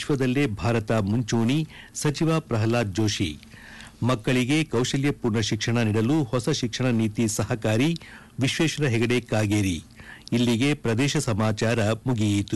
ವಿಶ್ವದಲ್ಲೇ ಭಾರತ ಮುಂಚೂಣಿ ಸಚಿವ ಪ್ರಹ್ಲಾದ್ ಜೋಶಿ ಮಕ್ಕಳಿಗೆ ಕೌಶಲ್ಯಪೂರ್ಣ ಶಿಕ್ಷಣ ನೀಡಲು ಹೊಸ ಶಿಕ್ಷಣ ನೀತಿ ಸಹಕಾರಿ ವಿಶ್ವೇಶ್ವರ ಹೆಗಡೆ ಕಾಗೇರಿ ಇಲ್ಲಿಗೆ ಪ್ರದೇಶ ಸಮಾಚಾರ ಮುಗಿಯಿತು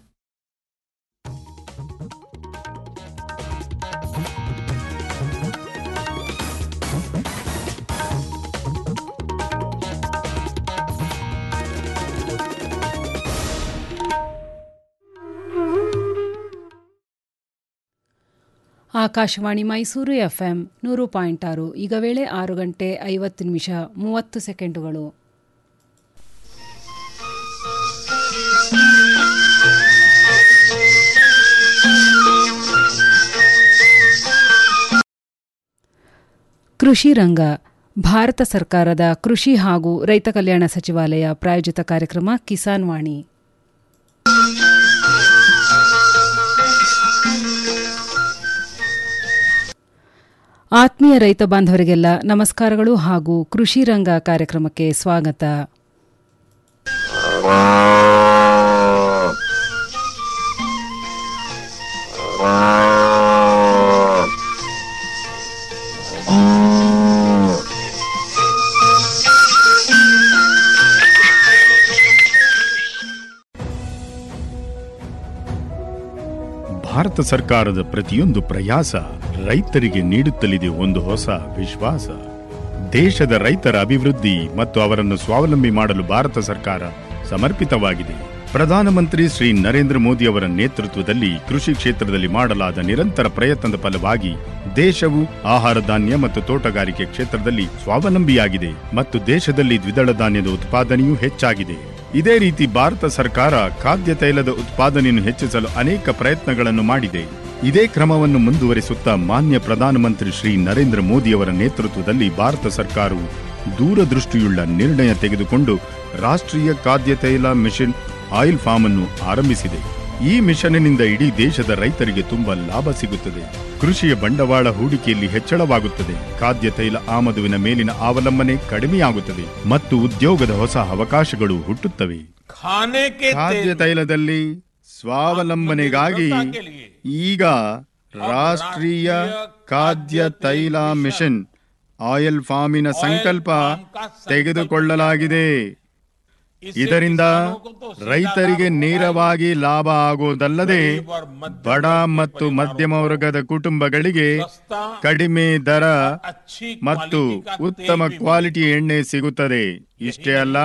ಆಕಾಶವಾಣಿ ಮೈಸೂರು ಎಫ್ಎಂ ನೂರು ಪಾಯಿಂಟ್ ಆರು ಈಗ ವೇಳೆ ಆರು ಗಂಟೆ ಐವತ್ತು ನಿಮಿಷ ಮೂವತ್ತು ಸೆಕೆಂಡುಗಳು ಕೃಷಿ ರಂಗ ಭಾರತ ಸರ್ಕಾರದ ಕೃಷಿ ಹಾಗೂ ರೈತ ಕಲ್ಯಾಣ ಸಚಿವಾಲಯ ಪ್ರಾಯೋಜಿತ ಕಾರ್ಯಕ್ರಮ ಕಿಸಾನ್ ವಾಣಿ ಆತ್ಮೀಯ ರೈತ ಬಾಂಧವರಿಗೆಲ್ಲ ನಮಸ್ಕಾರಗಳು ಹಾಗೂ ಕೃಷಿ ರಂಗ ಕಾರ್ಯಕ್ರಮಕ್ಕೆ ಸ್ವಾಗತ ಭಾರತ ಸರ್ಕಾರದ ಪ್ರತಿಯೊಂದು ಪ್ರಯಾಸ ರೈತರಿಗೆ ನೀಡುತ್ತಲಿದೆ ಒಂದು ಹೊಸ ವಿಶ್ವಾಸ ದೇಶದ ರೈತರ ಅಭಿವೃದ್ಧಿ ಮತ್ತು ಅವರನ್ನು ಸ್ವಾವಲಂಬಿ ಮಾಡಲು ಭಾರತ ಸರ್ಕಾರ ಸಮರ್ಪಿತವಾಗಿದೆ ಪ್ರಧಾನಮಂತ್ರಿ ಶ್ರೀ ನರೇಂದ್ರ ಮೋದಿ ಅವರ ನೇತೃತ್ವದಲ್ಲಿ ಕೃಷಿ ಕ್ಷೇತ್ರದಲ್ಲಿ ಮಾಡಲಾದ ನಿರಂತರ ಪ್ರಯತ್ನದ ಫಲವಾಗಿ ದೇಶವು ಆಹಾರ ಧಾನ್ಯ ಮತ್ತು ತೋಟಗಾರಿಕೆ ಕ್ಷೇತ್ರದಲ್ಲಿ ಸ್ವಾವಲಂಬಿಯಾಗಿದೆ ಮತ್ತು ದೇಶದಲ್ಲಿ ದ್ವಿದಳ ಧಾನ್ಯದ ಉತ್ಪಾದನೆಯೂ ಹೆಚ್ಚಾಗಿದೆ ಇದೇ ರೀತಿ ಭಾರತ ಸರ್ಕಾರ ಖಾದ್ಯ ತೈಲದ ಉತ್ಪಾದನೆಯನ್ನು ಹೆಚ್ಚಿಸಲು ಅನೇಕ ಪ್ರಯತ್ನಗಳನ್ನು ಮಾಡಿದೆ ಇದೇ ಕ್ರಮವನ್ನು ಮುಂದುವರಿಸುತ್ತಾ ಮಾನ್ಯ ಪ್ರಧಾನಮಂತ್ರಿ ಶ್ರೀ ನರೇಂದ್ರ ಮೋದಿಯವರ ನೇತೃತ್ವದಲ್ಲಿ ಭಾರತ ಸರ್ಕಾರವು ದೂರದೃಷ್ಟಿಯುಳ್ಳ ನಿರ್ಣಯ ತೆಗೆದುಕೊಂಡು ರಾಷ್ಟ್ರೀಯ ಖಾದ್ಯ ತೈಲ ಮಿಷನ್ ಆಯಿಲ್ ಫಾರ್ಮ್ ಅನ್ನು ಆರಂಭಿಸಿದೆ ಈ ಮಿಷನ್ನಿಂದ ಇಡೀ ದೇಶದ ರೈತರಿಗೆ ತುಂಬಾ ಲಾಭ ಸಿಗುತ್ತದೆ ಕೃಷಿಯ ಬಂಡವಾಳ ಹೂಡಿಕೆಯಲ್ಲಿ ಹೆಚ್ಚಳವಾಗುತ್ತದೆ ಖಾದ್ಯ ತೈಲ ಆಮದುವಿನ ಮೇಲಿನ ಅವಲಂಬನೆ ಕಡಿಮೆಯಾಗುತ್ತದೆ ಮತ್ತು ಉದ್ಯೋಗದ ಹೊಸ ಅವಕಾಶಗಳು ಹುಟ್ಟುತ್ತವೆ खाने के ಖಾದ್ಯ तेल ತೈಲದಲ್ಲಿ ಸ್ವಾವಲಂಬನೆಗಾಗಿ ಈಗ ರಾಷ್ಟ್ರೀಯ ಖಾದ್ಯ ತೈಲ ಮಿಷನ್ ಆಯಿಲ್ ಫಾರ್ಮಿನ ಸಂಕಲ್ಪ ತೆಗೆದುಕೊಳ್ಳಲಾಗಿದೆ इससे ಇದರಿಂದ किसानों को तो सीधा ರೈತರಿಗೆ लाभ ನೇರವಾಗಿ ಲಾಭ ಆಗುವುದಲ್ಲದೆ गरीब और मध्यम ಬಡ वर्ग के ಮತ್ತು परिवारों ಮಧ್ಯಮ ವರ್ಗದ ಕುಟುಂಬಗಳಿಗೆ सस्ता ಕಡಿಮೆ ದರ अच्छी ಮತ್ತು क्वालिटी का ಉತ್ತಮ तेल भी ಕ್ವಾಲಿಟಿ ಎಣ್ಣೆ ಸಿಗುತ್ತದೆ ಇಷ್ಟೇ ಅಲ್ಲ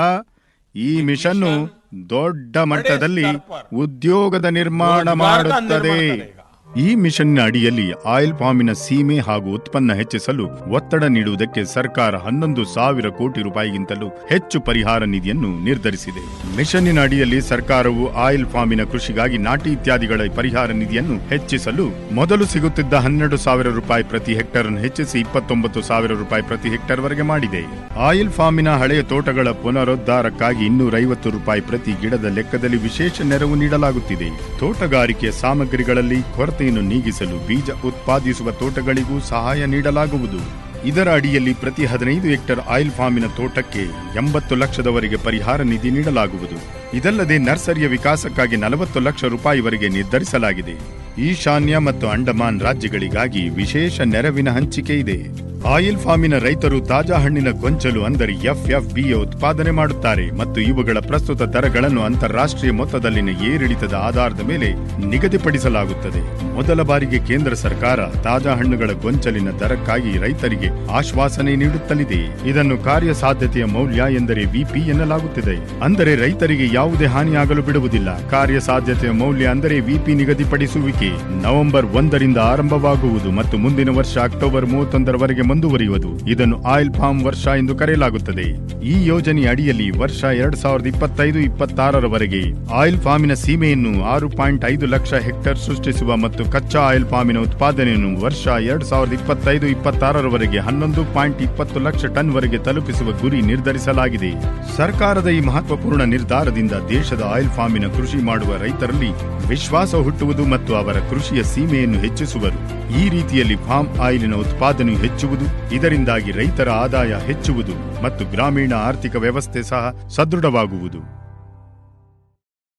ಈ ಮಿಷನ್ನು ದೊಡ್ಡ ಮಟ್ಟದಲ್ಲಿ ಉದ್ಯೋಗದ ನಿರ್ಮಾಣ रोजगार का ಮಾಡುತ್ತದೆ निर्माण करेगा। ಈ ಮಿಷನ್ನ ಅಡಿಯಲ್ಲಿ ಆಯಿಲ್ ಫಾರ್ಮಿನ ಸೀಮೆ ಹಾಗೂ ಉತ್ಪನ್ನ ಹೆಚ್ಚಿಸಲು ಒತ್ತಡ ನೀಡುವುದಕ್ಕೆ ಸರ್ಕಾರ ಹನ್ನೊಂದು ಸಾವಿರ ಕೋಟಿ ರೂಪಾಯಿಗಿಂತಲೂ ಹೆಚ್ಚು ಪರಿಹಾರ ನಿಧಿಯನ್ನು ನಿರ್ಧರಿಸಿದೆ ಮಿಷನ್ನಿನ ಅಡಿಯಲ್ಲಿ ಸರ್ಕಾರವು ಆಯಿಲ್ ಫಾರ್ಮಿನ ಕೃಷಿಗಾಗಿ ನಾಟಿ ಇತ್ಯಾದಿಗಳ ಪರಿಹಾರ ನಿಧಿಯನ್ನು ಹೆಚ್ಚಿಸಲು ಮೊದಲು ಸಿಗುತ್ತಿದ್ದ ಹನ್ನೆರಡು ಸಾವಿರ ರೂಪಾಯಿ ಪ್ರತಿ ಹೆಕ್ಟರ್ ಅನ್ನು ಹೆಚ್ಚಿಸಿ ಇಪ್ಪತ್ತೊಂಬತ್ತು ಸಾವಿರ ರೂಪಾಯಿ ಪ್ರತಿ ಹೆಕ್ಟರ್ ವರೆಗೆ ಮಾಡಿದೆ ಆಯಿಲ್ ಫಾರ್ಮಿನ ಹಳೆಯ ತೋಟಗಳ ಪುನರುದ್ಧಾರಕ್ಕಾಗಿ ಇನ್ನೂರೈವತ್ತು ರೂಪಾಯಿ ಪ್ರತಿ ಗಿಡದ ಲೆಕ್ಕದಲ್ಲಿ ವಿಶೇಷ ನೆರವು ನೀಡಲಾಗುತ್ತಿದೆ ತೋಟಗಾರಿಕೆ ಸಾಮಗ್ರಿಗಳಲ್ಲಿ ಕೊರತೆಯನ್ನು ನೀಗಿಸಲು ಬೀಜ ಉತ್ಪಾದಿಸುವ ತೋಟಗಳಿಗೂ ಸಹಾಯ ನೀಡಲಾಗುವುದು ಇದರ ಅಡಿಯಲ್ಲಿ ಪ್ರತಿ ಹದಿನೈದು ಹೆಕ್ಟರ್ ಆಯಿಲ್ ಫಾರ್ಮಿನ ತೋಟಕ್ಕೆ ಎಂಬತ್ತು ಲಕ್ಷದವರೆಗೆ ಪರಿಹಾರ ನಿಧಿ ನೀಡಲಾಗುವುದು ಇದಲ್ಲದೆ ನರ್ಸರಿಯ ವಿಕಾಸಕ್ಕಾಗಿ ನಲವತ್ತು ಲಕ್ಷ ರೂಪಾಯಿವರೆಗೆ ನಿರ್ಧರಿಸಲಾಗಿದೆ ಈಶಾನ್ಯ ಮತ್ತು ಅಂಡಮಾನ್ ರಾಜ್ಯಗಳಿಗಾಗಿ ವಿಶೇಷ ನೆರವಿನ ಹಂಚಿಕೆ ಇದೆ ಆಯಿಲ್ ಫಾರ್ಮಿನ ರೈತರು ತಾಜಾ ಹಣ್ಣಿನ ಗೊಂಚಲು ಅಂದರೆ ಎಫ್ಎಫ್ಬಿ ಉತ್ಪಾದನೆ ಮಾಡುತ್ತಾರೆ ಮತ್ತು ಇವುಗಳ ಪ್ರಸ್ತುತ ದರಗಳನ್ನು ಅಂತಾರಾಷ್ಟ್ರೀಯ ಮೊತ್ತದಲ್ಲಿನ ಏರಿಳಿತದ ಆಧಾರದ ಮೇಲೆ ನಿಗದಿಪಡಿಸಲಾಗುತ್ತದೆ ಮೊದಲ ಬಾರಿಗೆ ಕೇಂದ್ರ ಸರ್ಕಾರ ತಾಜಾ ಹಣ್ಣುಗಳ ಗೊಂಚಲಿನ ದರಕ್ಕಾಗಿ ರೈತರಿಗೆ ಆಶ್ವಾಸನೆ ನೀಡುತ್ತಲಿದೆ ಇದನ್ನು ಕಾರ್ಯಸಾಧ್ಯತೆಯ ಮೌಲ್ಯ ಎಂದರೆ ವಿಪಿ ಎನ್ನಲಾಗುತ್ತಿದೆ ಅಂದರೆ ರೈತರಿಗೆ ಯಾವುದೇ ಹಾನಿಯಾಗಲು ಬಿಡುವುದಿಲ್ಲ ಕಾರ್ಯಸಾಧ್ಯತೆಯ ಮೌಲ್ಯ ಅಂದರೆ ವಿಪಿ ನಿಗದಿಪಡಿಸುವಿಕೆ ನವೆಂಬರ್ ಒಂದರಿಂದ ಆರಂಭವಾಗುವುದು ಮತ್ತು ಮುಂದಿನ ವರ್ಷ ಅಕ್ಟೋಬರ್ ಮೂವತ್ತೊಂದರವರೆಗೆ ಮುಂದುವರಿಯುವುದು ಇದನ್ನು ಆಯಿಲ್ ಫಾರ್ಮ್ ವರ್ಷ ಎಂದು ಕರೆಯಲಾಗುತ್ತದೆ ಈ ಯೋಜನೆಯ ಅಡಿಯಲ್ಲಿ ವರ್ಷ ಎರಡ್ ಸಾವಿರದ ಇಪ್ಪತ್ತೈದು ಇಪ್ಪತ್ತಾರರವರೆಗೆ ಆಯಿಲ್ ಫಾರ್ಮಿನ ಸೀಮೆಯನ್ನು ಆರು ಪಾಯಿಂಟ್ ಐದು ಲಕ್ಷ ಹೆಕ್ಟರ್ ಸೃಷ್ಟಿಸುವ ಮತ್ತು ಕಚ್ಚಾ ಆಯಿಲ್ ಫಾರ್ಮಿನ ಉತ್ಪಾದನೆಯನ್ನು ವರ್ಷ ಎರಡ್ ಸಾವಿರದ ಇಪ್ಪತ್ತೈದು ಇಪ್ಪತ್ತಾರರವರೆಗೆ ಹನ್ನೊಂದು ಪಾಯಿಂಟ್ ಇಪ್ಪತ್ತು ಲಕ್ಷ ಟನ್ ವರೆಗೆ ತಲುಪಿಸುವ ಗುರಿ ನಿರ್ಧರಿಸಲಾಗಿದೆ ಸರ್ಕಾರದ ಈ ಮಹತ್ವಪೂರ್ಣ ನಿರ್ಧಾರದಿಂದ ದೇಶದ ಆಯಿಲ್ ಫಾರ್ಮಿನ ಕೃಷಿ ಮಾಡುವ ರೈತರಲ್ಲಿ ವಿಶ್ವಾಸ ಹುಟ್ಟುವುದು ಮತ್ತು ಅವರ ಕೃಷಿಯ ಸೀಮೆಯನ್ನು ಹೆಚ್ಚಿಸುವರು ಈ ರೀತಿಯಲ್ಲಿ ಫಾರ್ಮ್ ಆಯಿಲಿನ ಉತ್ಪಾದನೆಯು ಹೆಚ್ಚುವುದು ಇದರಿಂದಾಗಿ ರೈತರ ಆದಾಯ ಹೆಚ್ಚುವುದು ಮತ್ತು ಗ್ರಾಮೀಣ ಆರ್ಥಿಕ ವ್ಯವಸ್ಥೆ ಸಹ ಸದೃಢವಾಗುವುದು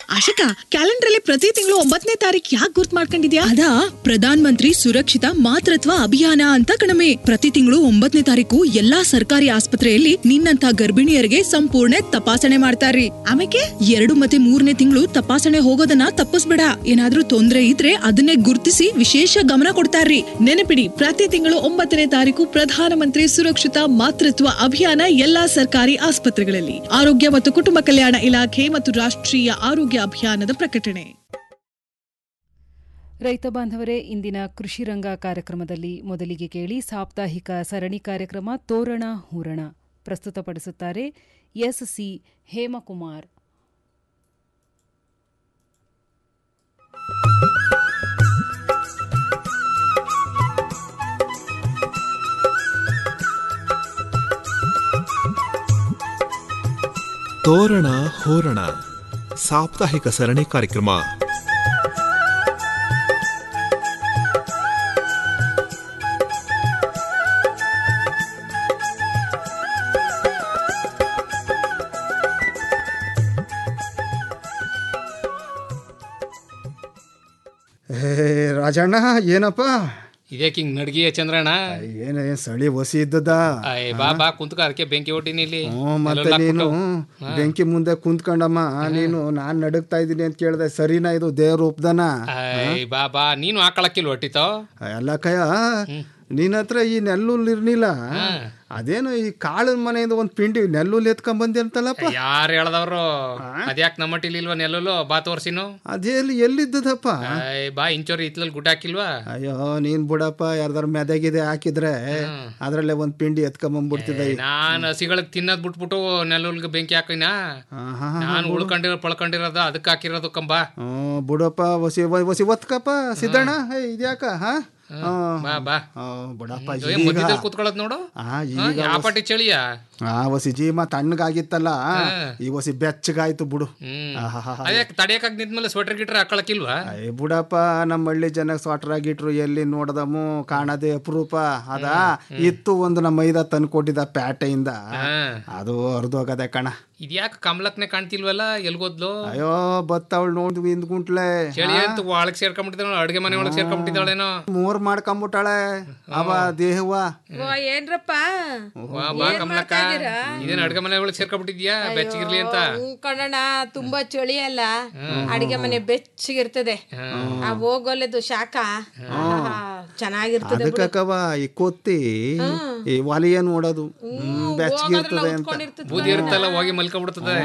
ಆಶಿಕಾ ಕ್ಯಾಲೆಂಡರ್ ಅಲ್ಲಿ ಪ್ರತಿ ತಿಂಗಳು ಒಂಬತ್ತನೇ ತಾರೀಕು ಯಾಕೆ ಗುರ್ತ್ ಮಾಡ್ಕೊಂಡಿದ್ಯಾ ಅದಾ ಪ್ರಧಾನ್ ಮಂತ್ರಿ ಸುರಕ್ಷಿತ ಮಾತೃತ್ವ ಅಭಿಯಾನ ಅಂತ ಕಣಮೆ ಪ್ರತಿ ತಿಂಗಳು ಒಂಬತ್ತನೇ ತಾರೀಕು ಎಲ್ಲಾ ಸರ್ಕಾರಿ ಆಸ್ಪತ್ರೆಯಲ್ಲಿ ನಿನ್ನಂತ ಗರ್ಭಿಣಿಯರಿಗೆ ಸಂಪೂರ್ಣ ತಪಾಸಣೆ ಮಾಡ್ತಾರ್ರಿ ಆಮೇಲೆ ಎರಡು ಮತ್ತೆ ಮೂರನೇ ತಿಂಗಳು ತಪಾಸಣೆ ಹೋಗೋದನ್ನ ತಪ್ಪಿಸ್ಬೇಡ ಏನಾದ್ರೂ ತೊಂದ್ರೆ ಇದ್ರೆ ಅದನ್ನೇ ಗುರ್ತಿಸಿ ವಿಶೇಷ ಗಮನ ಕೊಡ್ತಾರ್ರಿ ನೆನಪಿಡಿ ಪ್ರತಿ ತಿಂಗಳು ಒಂಬತ್ತನೇ ತಾರೀಕು ಪ್ರಧಾನಮಂತ್ರಿ ಸುರಕ್ಷಿತ ಮಾತೃತ್ವ ಅಭಿಯಾನ ಎಲ್ಲಾ ಸರ್ಕಾರಿ ಆಸ್ಪತ್ರೆಗಳಲ್ಲಿ ಆರೋಗ್ಯ ಮತ್ತು ಕುಟುಂಬ ಕಲ್ಯಾಣ ಇಲಾಖೆ ಮತ್ತು ರಾಷ್ಟ್ರೀಯ ಆರೋಗ್ಯ ಅಭಿಯಾನದ ಪ್ರಕಟಣೆ ರೈತ ಬಾಂಧವರೇ ಇಂದಿನ ಕೃಷಿ ರಂಗ ಕಾರ್ಯಕ್ರಮದಲ್ಲಿ ಮೊದಲಿಗೆ ಕೇಳಿ ಸಾಪ್ತಾಹಿಕ ಸರಣಿ ಕಾರ್ಯಕ್ರಮ ತೋರಣ ಹೂರಣ ಪ್ರಸ್ತುತಪಡಿಸುತ್ತಾರೆ ಎಸ್ ಸಿ ಹೇಮಕುಮಾರ್ ತೋರಣ ಹೋರಣ ಸಾಪ್ತಾಹಿಕ ಸರಣಿ ಕಾರ್ಯಕ್ರಮ ಹೇ ರಾಜಣ್ಣ ಏನಪ್ಪ ಇದಕ್ಕೆ ಹಿಂಗ್ ನಡ್ಗಿಯ ಚಂದ್ರಣ್ಣ ಏನ ಏನ್ ಸಳಿ ಒಸಿ ಇದ್ದದ ಅಯ್ಯ ಬಾ ಬಾ ಕುಂತ್ಕ ಅದಕ್ಕೆ ಬೆಂಕಿ ಹೊಟ್ಟಿನಿ ಇಲ್ಲಿ ಹ್ಞೂ ಮತ್ತೆ ನೆಲಲ್ಲಿ ನೀನು ಹಾಕ್ಬಿಟ್ಟು. ಬೆಂಕಿ ಮುಂದೆ ಕುಂತ್ಕೊಂಡಮ್ಮ ನೀನು ನಾನ್ ನಡುಗ್ತಾ ಇದ್ದೀನಿ ಅಂತ ಕೇಳ್ದೆ ಸರಿನಾ ಇದು ದೇವ್ರ ಒಪ್ದನ ಅಯ್ಯ ಬಾ ಬಾ ನೀನು ಹಾಕೊಳಕ್ಕಿಲ್ಲ ಹೊಟ್ಟಿತೋ ಎಲ್ಲ ಕಯ ನಿನ್ನ ಹತ್ರ ಈ ನೆಲ್ಲುಲ್ ಇರ್ನಿಲ್ಲ ಅದೇನು ಈ ಕಾಳಿನ ಮನೆಯಿಂದ ಒಂದ್ ಪಿಂಡಿ ನೆಲ್ಲುಲ್ ಎತ್ಕೊಂಡ್ ಬಂದಿ ಅಂತಲ್ಲಪ್ಪ ಯಾರು ಹೇಳ್ದವ್ರು ಅದ್ಯಾಕ್ ನಮ್ಮ ಮಟ್ಟಿಲಿ ಇಲ್ವಾ ನೆಲ್ಲಲು ಬಾ ತೋರ್ಸಿನು ಅದೇಲಿ ಎಲ್ಲಿದ್ದದಪ್ಪ ಅಯ್ಯ ಬಾ ಇಂಚೋರಿ ಇತ್ಲಲ್ಲಿ ಗುಡ್ಡ ಹಾಕಿಲ್ವಾ ಅಯ್ಯೋ ನೀನ್ ಬಿಡಪ್ಪ ಯಾರ್ದಾರ ಮೆದಗಿದೆ ಹಾಕಿದ್ರೆ ಅದ್ರಲ್ಲೇ ಒಂದ್ ಪಿಂಡಿ ಎತ್ಕೊಂಬಂದ್ಬಿಡ್ತಿದ್ದ ನಾನ್ ಹಸಿಗಳಿಗೆ ತಿನ್ನೋದ್ ಬಿಟ್ಬಿಟ್ಟು ನೆಲ್ಲುಲ್ಗೆ ಬೆಂಕಿ ಹಾಕಿನ ನಾನು ಉಳ್ಕೊಂಡಿರೋ ಪಳ್ಕೊಂಡಿರೋದು ಅದಕ್ಕೆ ಹಾಕಿರೋದು ಕಂಬ ಹ್ಮ್ ಬಿಡಪ್ಪ ಒಸಿ ಒಸಿ ಒತ್ಕಪ್ಪ ಸಿದ್ದಣ್ಣ ಹೇ ಇದ್ಯಾಕ ಹಾ ಹ್ಮ್. ಬಾ ಬಾ ಹ್ಮ್, ಬಿಡಪ್ಪ ಏ, ಈಗ ಮಧ್ಯದಲ್ಲಿ ಕೂತ್ಕೊಳ್ಳೋದ್ ನೋಡು ಆ, ಹಾ, ಈಗ ಯಾವ ಪಾಟಿ ಚಳಿಯಾ ಆ ಒಸಿ ಜೀಮ ತಣ್ಣಗಾಗಿತ್ತಲ್ಲ ಈ ಒಸಿ ಬೆಚ್ಚಗಾಯ್ತು ಬಿಡು ಆಹಾಹಾ. ಅದೇ ತಡಿಯಕಾಗ ನಿಂತ್ಮೇಲೆ ಸ್ವೆಟರ್ ಗಿಟ್ರ್ ಹಾಕೊಳಕ್ಕಿಲ್ವಾ ಏ ಬಿಡಪ್ಪ ನಮ್ಮ ಹಳ್ಳಿ ಜನ ಸ್ವಾಟರ್ ಆಗಿಟ್ರು ಎಲ್ಲಿ ನೋಡ್ದಮು ಕಾಣದೆ ಅಪರೂಪ ಅದ ಇತ್ತು ಒಂದು ನಮ್ಮ ಮೈದ ತಂದು ಕೊಟ್ಟಿದ್ದ ಪ್ಯಾಟೆಯಿಂದ ಅದು ಹರಿದೋಗದೆ ಕಣ ಇದ್ಯಾಕೆ ಕಮಲಕ್ನೆ ಕಾಣ್ತಿಲ್ವಲ್ಲ ಎಲ್ಗೋದ್ಲು ಅಯ್ಯೋ ಬತ್ತವಳು ನೋಡಿದ್ವಿ ಇಂದ್ ಗುಂಟ್ಲೆ ಚಳಿ ಅಂತ ಒಳಗ್ ಸೇರ್ಕೊಂಡ್ಬಿಟ್ಟಿದ್ದಾಳ ಅಡ್ಗೆ ಮನೆ ಒಳಗ್ ಸೇರ್ಕೊಂಡ್ಬಿಟ್ಟಿದ್ದಾಳೇನೋ ಮೂರ್ ಮಾಡ್ಕೊಂಬಿಟ್ಟಾಳೆ ಅವ ದೇಹವ ಏನ್ರಪ್ಪ ವಾ ಬಾ ಕಮಲಕ್ಕ ಇದೇನ್ ಅಡ್ಗೆ ಮನೆ ಒಳಗ್ ಸೇರ್ಕೊಂಡ್ಬಿಟ್ಟಿದ್ಯಾ ಬೆಚ್ಚಗಿರ್ಲಿ ಅಂತ ಹ್ಮ್ ಕಣಣ್ಣ ತುಂಬಾ ಚಳಿ ಅಲ್ಲ ಅಡಿಗೆ ಮನೆ ಬೆಚ್ಚಗಿರ್ತದೆ ಆ ಹೋಗೋಲೆದು ಶಾಖ ಆಹಾ, ಚೆನ್ನಾಗಿರ್ತದೆ ಬಿಡು. ಅದಕ್ಕವ ಈ ಕೊತ್ತಿ ಈ ಒಲೆಯ ನೋಡೋದು ಹ್ಮ್, ಬೆಚ್ಚಗಿರ್ತದೆ ಅಂತ ಬೂದಿ ಇರುತ್ತಲ್ಲ ಹೋಗಿ ಮಲ್ಕೊಂಡ್ಬಿಡ್ತದೆ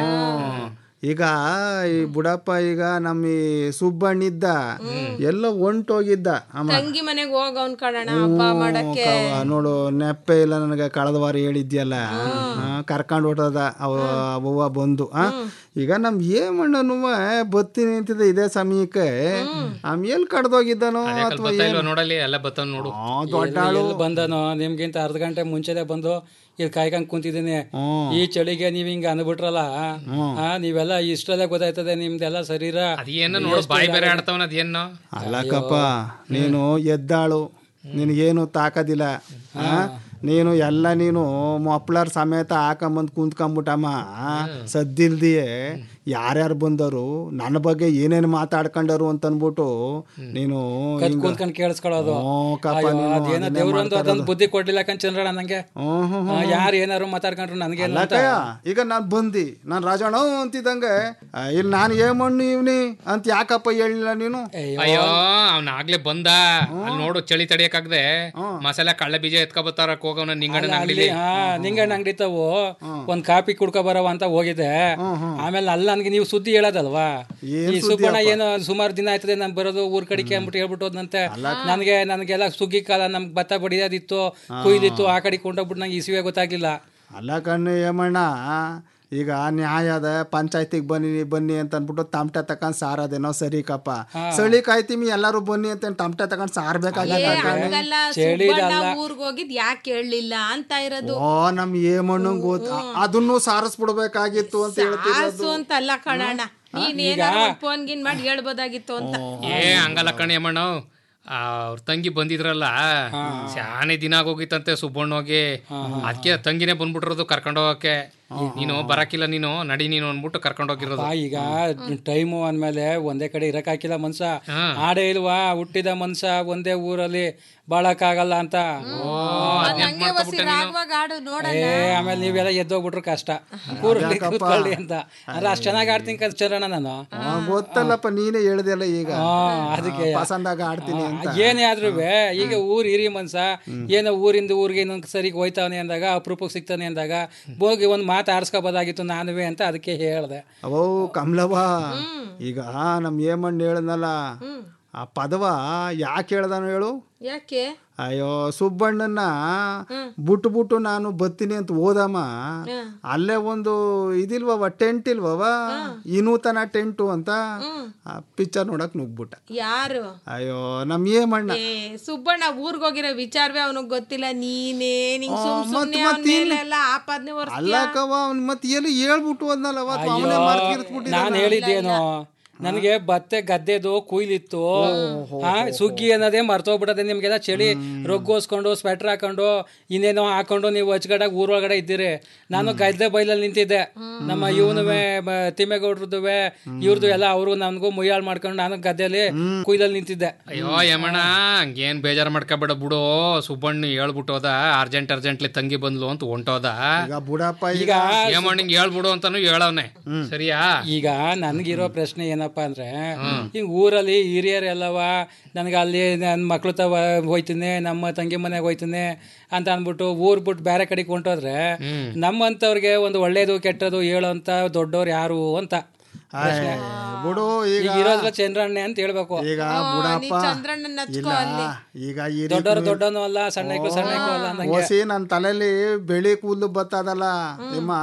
ಈಗ ಈ ಬುಡಪ್ಪ ಈಗ ನಮ್ಮ ಈ ಸುಬ್ಬಣ್ಣಿದ್ದ ಎಲ್ಲ ಹೊಂಟೋಗಿದ್ದ ಅಮ್ಮ ತಂಗಿ ಮನೆಗ್ ಹೋಗವ್ನ್ ಕಣಣ್ಣ ಹಬ್ಬ ಮಾಡಕ್ಕೆ ಕವ್ವ, ನೋಡು ನೆಪ್ಪೆ ಇಲ್ಲ ನನಗೆ ಕಳೆದ ವಾರ ಹೇಳಿದ್ಯಲ್ಲ ಕರ್ಕೊಂಡು ಹೊಟ್ಟದ ಅವ ಅವ್ವ ಬಂದು ಆ ಈಗ ನಮ್ ಏಮಣ್ಣನು ಬತ್ತೀನಿ ಅಂತಿದ್ದ ಇದೇ ಸಮಯಕ್ಕೆ ಆಮ್ ಎಲ್ ಕಡ್ದೋಗಿದ್ದಾನೋ ಅಥವಾ ಬರ್ತಾ ಇಲ್ವಾ ನೋಡಲ್ಲಿ ಎಲ್ಲ ಬತ್ತಾವ್ ನೋಡು ದೊಡ್ಡಾಳು ಬಂದನು ನಿಮ್ಗಿಂತ ಅರ್ಧ ಗಂಟೆ ಮುಂಚೆನೆ ಬಂದು ಇಲ್ಲಿ ಕಾಯ್ಕೊಂಡ್ ಕುಂತಿದ್ದೀನಿ ಈ ಚಳಿಗೆ ನೀವ್ ಹಿಂಗ ಅನ್ಬಿಟ್ರಲ್ಲ ಆ ನೀವೆಲ್ಲ ಇಷ್ಟರಲ್ಲೇ ಗೊತ್ತಾಯ್ತದೆ ನಿಮ್ದೆಲ್ಲ ಶರೀರ ಅದೇನೋ ನೋಡು ಬಾಯಿ ಬೇರೆ ಆಡ್ತಾವನ ಅದೇನೋ ಅಲ್ಲಕ್ಕಪ್ಪ ನೀನು ಎದ್ದಾಳು ನಿನಗೇನು ತಾಕದಿಲ್ಲ ಆ? ನೀನು ಎಲ್ಲ ನೀನು ಮೊಪ್ಲರ್ ಸಮೇತ ಹಾಕೊಂಬಂದು ಕುಂತ್ಕೊಂಬಿಟ್ಟಮ್ಮ ಸದ್ದಿಲ್ದಿಯೇ ಯಾರ್ಯಾರು ಬಂದರು ನನ್ನ ಬಗ್ಗೆ ಏನೇನು ಮಾತಾಡ್ಕೊಂಡರು ಅಂತ ಅನ್ಬಿಟ್ಟು ನೀನು ಕತ್ ಹಿಂಗ- ಕುಂತ್ಕೊಂಡ್ ಕೇಳಿಸ್ಕೊಳ್ಳೋದು ಹ್ಞೂ ಕಪ್ಪ ಅಯ್ಯೋ, ನೀನು ಅದೇನೋ ಅದನ್ನೇ ದೇವ್ರು ಒಂದು ಮಾಡ್ತಾ ಅದೊಂದು ಇರೋದು. ಬುದ್ಧಿ ಕೊಡ್ಲಿಲ್ಲ ಕಣ್ ಚಂದ್ರಣ್ಣ ನಂಗೆ ಹ್ಮ್, ಹ್ಮ್, ಹ್ಮ್, ಯಾರು ಏನಾರು ಮಾತಾಡ್ಕೊಂಡ್ರು ನನಗೆ ಅಲ್ಲ ಕಯ್ಯ, ಈಗ ನಾನು ಬಂದಿ ನಾನು ರಾಜಣ್ಣ ಅಂತಿದ್ದಂಗೆ ಆ, ಇಲ್ಲಿ ನಾನು ಏ ಮಣ್ಣು ಇವ್ನಿ ಅಂತ ಯಾಕಪ್ಪ ಹೇಳಿಲ್ಲ ನೀನು ಅಯ್ಯೋ ಅವ್ನ ಆಗ್ಲೇ ಬಂದ ಅಲ್ಲಿ ನೋಡು ಚಳಿ ತಡಿಯಕ್ಕಾಗ್ದೆ ಮಸಾಲೆ ಕಳ್ಳೆ ಬೀಜ ಎತ್ಕೊ ಬತ್ತಾರ ಹೋಗವನ ನಿಂಗಣ್ಣನ ಅಲ್ಲಿ ಅಂಗಡಿಲಿ ಹಾ ನಿಂಗಣ್ಣ ಅಂಗಡಿ ತಾವು ಒಂದ್ ಕಾಪಿ ಕುಡ್ಕೊ ಬರವ ಅಂತ ಹೋಗಿದ್ದೆ ಆಮೇಲೆ ಅಲ್ಲಿ ನನ್ಗೆ ನೀವು ಸುದ್ದಿ ಹೇಳೋದಲ್ವಾ ಏನ್ ಈ ಸುಬ್ಬಣ್ಣ ಏನೋ ಸುಮಾರು ದಿನ ಆಯ್ತದೆ ನಾನು ಬರೋದು ಊರ್ ಕಡೆಗೆ ಅಂದ್ಬಿಟ್ಟು ಹೇಳ್ಬಿಟ್ಟು ಹೋದ್ನಂತೆ ನನಗೆ ನನಗೆಲ್ಲ ಸುಗ್ಗಿ ಕಾಲ ನಮ್ಗೆ ಭತ್ತ ಬಡಿಯೋದಿತ್ತು ಕುಯ್ದಿತ್ತು ಆ ಕಡೆ ಕೊಂಡೋಗ್ಬಿಟ್ಟು ನಂಗೆ ಇಸುವೆ ಗೊತ್ತಾಗ್ಲಿಲ್ಲ ಅಲ್ಲ ಕಣ್ಣು ಏಮಣ್ಣ ಈಗ ನ್ಯಾಯ ಅದ ಪಂಚಾಯತಿಗೆ ಬನ್ನಿ ಬನ್ನಿ ಅಂತ ಅನ್ಬಿಟ್ಟು ತಮಟೆ ತಕೊಂಡ್ ಸಾರದೇನೋ ಸರಿ ಕಪ್ಪ ಸಳಿ ಕಾಯ್ತೀವಿ ಎಲ್ಲರೂ ಬನ್ನಿ ಅಂತ ತಮಟೆ ತಕೊಂಡ್ ಸಾರ್ಬೇಕಾಗಲ್ಲ ಹಂಗಲ್ಲ ಸುಬ್ಬಣ್ಣ ಊರ್ಗ್ ಹೋಗಿದ್ ಯಾಕೆ ಕೇಳಲಿಲ್ಲ ಅಂತ ಇರೋದು ಓ ನಮ್ ಏಮಣ್ಣು ಗೊತ್ತ ಅದನ್ನು ಸಾರಿಸ್ಬಿಡ್ಬೇಕಾಗಿತ್ತು ಅಂತ ಹೇಳ್ತಿರೋದು ಆಸು ಅಂತ ಅಲ್ಲ ಕಣಣ್ಣ ನೀನ್ ಏನಾದ್ರು ಫೋನ್ ಗಿನ್ ಮಾಡಿ ಹೇಳ್ಬೋದಾಗಿತ್ತು ಅಂತ ಏ ಹಂಗಲ್ಲ ಕಣಿ ಅಮ್ಮಣ್ಣ ಅವ್ರ ತಂಗಿ ಬಂದಿದ್ರಲ್ಲ ಶಾನೆ ದಿನ ಆಗೋಗಿತ್ತಂತೆ ಸುಬ್ಬಣ್ಣ ಹೋಗಿ ಅದಕ್ಕೆ ತಂಗಿನೇ ಬಂದ್ಬಿಟ್ರದು ಕರ್ಕೊಂಡು ಹೋಗಕ್ಕೆ ನೀನು ಬರಕಿಲ್ಲ ನೀನು ನಡಿ ನೀನು ಅನ್ಬಿಟ್ಟು ಕರ್ಕೊಂಡು ಹೋಗಿರೋದು ಆ, ಈಗ ಟೈಮು ಅಂದ್ಮೇಲೆ ಒಂದೇ ಕಡೆ ಇರಕ್ಕಾಕಿಲ್ಲ ಮನ್ಸ ಆಡೇ ಇಲ್ವಾ ಹುಟ್ಟಿದ ಮನ್ಸ ಒಂದೇ ಊರಲ್ಲಿ ಬಾಳಕ್ಕಾಗಲ್ಲ ಅಂತ ಹಂಗೆ ಒಸಿ ರಾಗವಾಗ ಆಡು ನೋಡೋಣ ಏ ಆಮೇಲೆ ನೀವೆಲ್ಲ ಎದ್ದೋಗ್ಬಿಟ್ರು ಕಷ್ಟ ಕೂರ್ಲಿ ಕೂತ್ಕೊಳ್ಳಿ ಅಂತ ಅಂದ್ರೆ ಅಷ್ಟ್ ಚೆನ್ನಾಗಿ ಆಡ್ತೀನಿ ಕಲ್ಚರಣ ನಾನು ಆ, ಗೊತ್ತಲ್ಲಪ್ಪ ನೀನೇ ಹೇಳ್ದಲ್ಲ ಈಗ ಆ, ಅದಕ್ಕೆ ಪಸಂದಾಗ ಆಡ್ತೀನಿ ಅಂತ ಏನೇ ಆದ್ರೂ ಈಗ ಊರ್ ಹಿರಿ ಮನ್ಸ ಏನೋ ಊರಿಂದ ಊರಿಗೆ ಇನ್ನೊಂದ್ ಸರಿ ಹೋಯ್ತಾವನೆ ಅಂದಾಗ ಅಪರೂಪಕ್ಕೆ ಸಿಗ್ತಾನೆ ಅಂದಾಗ ಹೋಗಿ ಒಂದ್ ಮಾತು ಆಡ್ಸ್ಕೋಬೋದಾಗಿತ್ತು ನಾನುವೆ ಅಂತ ಅದಕ್ಕೆ ಹೇಳ್ದೆ ಅವೋ ಕಮಲವ್ವ ಈಗ ನಮ್ ಏಮಣ್ಣ ಹೇಳದ್ನಲ್ಲ ಆ ಪದವ ಯಾಕೆ ಹೇಳ್ದಾನು ಹೇಳು ಯಾಕೆ ಅಯ್ಯೋ ಸುಬ್ಬಣ್ಣನ ಬಿಟ್ಟು ಬಿಟ್ಟು ನಾನು ಬತ್ತೀನಿ ಅಂತ ಹೋದಮ್ಮ ಅಲ್ಲೇ ಒಂದು ಇದಿಲ್ವವ ಟೆಂಟ್ ಇಲ್ವವ ಇನೂತನ ಟೆಂಟು ಅಂತ ಆ ಪಿಕ್ಚರ್ ನೋಡಕ್ ನುಗ್ಬಿಟ್ಟ ಯಾರು ಅಯ್ಯೋ ನಮ್ ಏಮಣ್ಣ ಏ ಸುಬ್ಬಣ್ಣ ಊರ್ಗ್ ಹೋಗಿರೋ ವಿಚಾರವೇ ಅವನಿಗೆ ಗೊತ್ತಿಲ್ಲ ನೀನೇ ನಿಂಗ್ ಸುಮ್ ಆ, ಮತ್ತ್ ಸುಮ್ನೆ ಮತ್ತ್ ಅವ್ನ್ ಇನ್ನು- ಮೇಲೆಲ್ಲ ಆಪಾದನೆ ಹೊರ್ಸ್ತೀಯ ಅಲ್ಲಕ್ಕವ ಅವ್ನ್ ಮತ್ತೆ ಎಲ್ಲಿ ಹೇಳ್ಬಿಟ್ಟು ಹೋದ್ನಲ್ಲ ಅವತ್ತು ಅವನೇ ಮರ್ತಿರ್ಸ್ಬಿಟ್ಟಿದ್ದ ನಾನು ಹೇಳಿದ್ದೇನೋ ನನಗೆ ಭತ್ತೆ ಗದ್ದೆದು ಕುಯ್ಲಿತ್ತು ಆ ಸುಗ್ಗಿ ಅನ್ನೋದೇ ಮರ್ತೋಗ್ಬಿಟ್ಟದೆ ನಿಮ್ಗೆಲ್ಲ ಚಳಿ ರೊಗ್ಗೋಸ್ಕೊಂಡು ಸ್ವೆಟರ್ ಹಾಕೊಂಡು ಇನ್ನೇನೋ ಹಾಕೊಂಡು ನೀವು ಅಚ್ಚಗಡಾಗ ಊರೊಳಗಡೆ ಇದ್ದೀರಿ ನಾನು ಗದ್ದೆ ಬೈಲಲ್ಲಿ ನಿಂತಿದ್ದೆ ನಮ್ಮ ಇವನುವೆ ತಿಮ್ಮೇಗೌಡ್ರದುವೆ ಇವ್ರದ್ದು ಎಲ್ಲ ಅವರು ನನ್ಗೂ ಮುಯ್ಯಾಳ್ ಮಾಡ್ಕೊಂಡು ನಾನು ಗದ್ದೆಯಲ್ಲಿ ಕುಯ್ಲಲ್ಲಿ ನಿಂತಿದ್ದೆ ಅಯ್ಯೋ ಯಮಣ ಹಂಗೇನ್ ಬೇಜಾರ್ ಮಾಡ್ಕೊಬೇಡ ಬಿಡು ಸುಬ್ಬಣ್ಣ ಹೇಳ್ಬಿಟ್ಟೋದ ಅರ್ಜೆಂಟ್ ಅರ್ಜೆಂಟ್ಲಿ ತಂಗಿ ಬಂದ್ಲು ಅಂತ ಹೊಂಟೋದ ಈಗ ಬುಡಪ್ಪ ಈಗ ಏಮಣ್ಣಂಗ್ ಹೇಳ್ಬಿಡು ಅಂತಾನು ಹೇಳವ್ನೆ ಸರಿಯಾ ಈಗ ನನ್ಗಿರೋ ಪ್ರಶ್ನೆ ಏನಪ್ಪಾ ಅಂದ್ರೆ ಈಗ ಊರಲ್ಲಿ ಹಿರಿಯರೆಲ್ಲವ ನನಗೆ ಅಲ್ಲಿ ನನ್ನ ಮಕ್ಳು ತವ ಹೋಯ್ತೀನಿ ನಮ್ಮ ತಂಗಿ ಮನೆಗೆ ಹೋಯ್ತೀನಿ ಅಂತ ಅಂದ್ಬಿಟ್ಟು ಊರ್ ಬಿಟ್ಟು ಬೇರೆ ಕಡೆಗೆ ಹೊಂಟೋದ್ರೆ ನಮ್ಮಂತವ್ರಿಗೆ ಒಂದು ಒಳ್ಳೇದು ಕೆಟ್ಟದು ಹೇಳೋಂತ ದೊಡ್ಡವ್ರು ಯಾರು ಅಂತ ಪ್ರಶ್ನೆ. ಬಿಡು ಈಗ ಈಗ ಇರೋದ್ರ ಚಂದ್ರಣ್ಣೆ ಅಂತ ಹೇಳ್ಬೇಕು ಈಗ ಬುಡಪ್ಪ ಚಂದ್ರಣ್ಣನ ಹಚ್ಕೋ ಇಲ್ಲ ಈಗ ಈ ರೀತಿ ದೊಡ್ಡವರು ದೊಡ್ಡನು ಅಲ್ಲ ಸಣ್ಣಕ್ಳು ಸಣ್ಣಕ್ಳು ಅಲ್ಲ ಅಂದಂಗೆ ಓಸಿ ನನ್ನ ತಲೆಯಲ್ಲಿ ಬೆಳಿ ಕೂದಲು ಬತ್ತದಲ್ಲ ನಿಮ್ಮ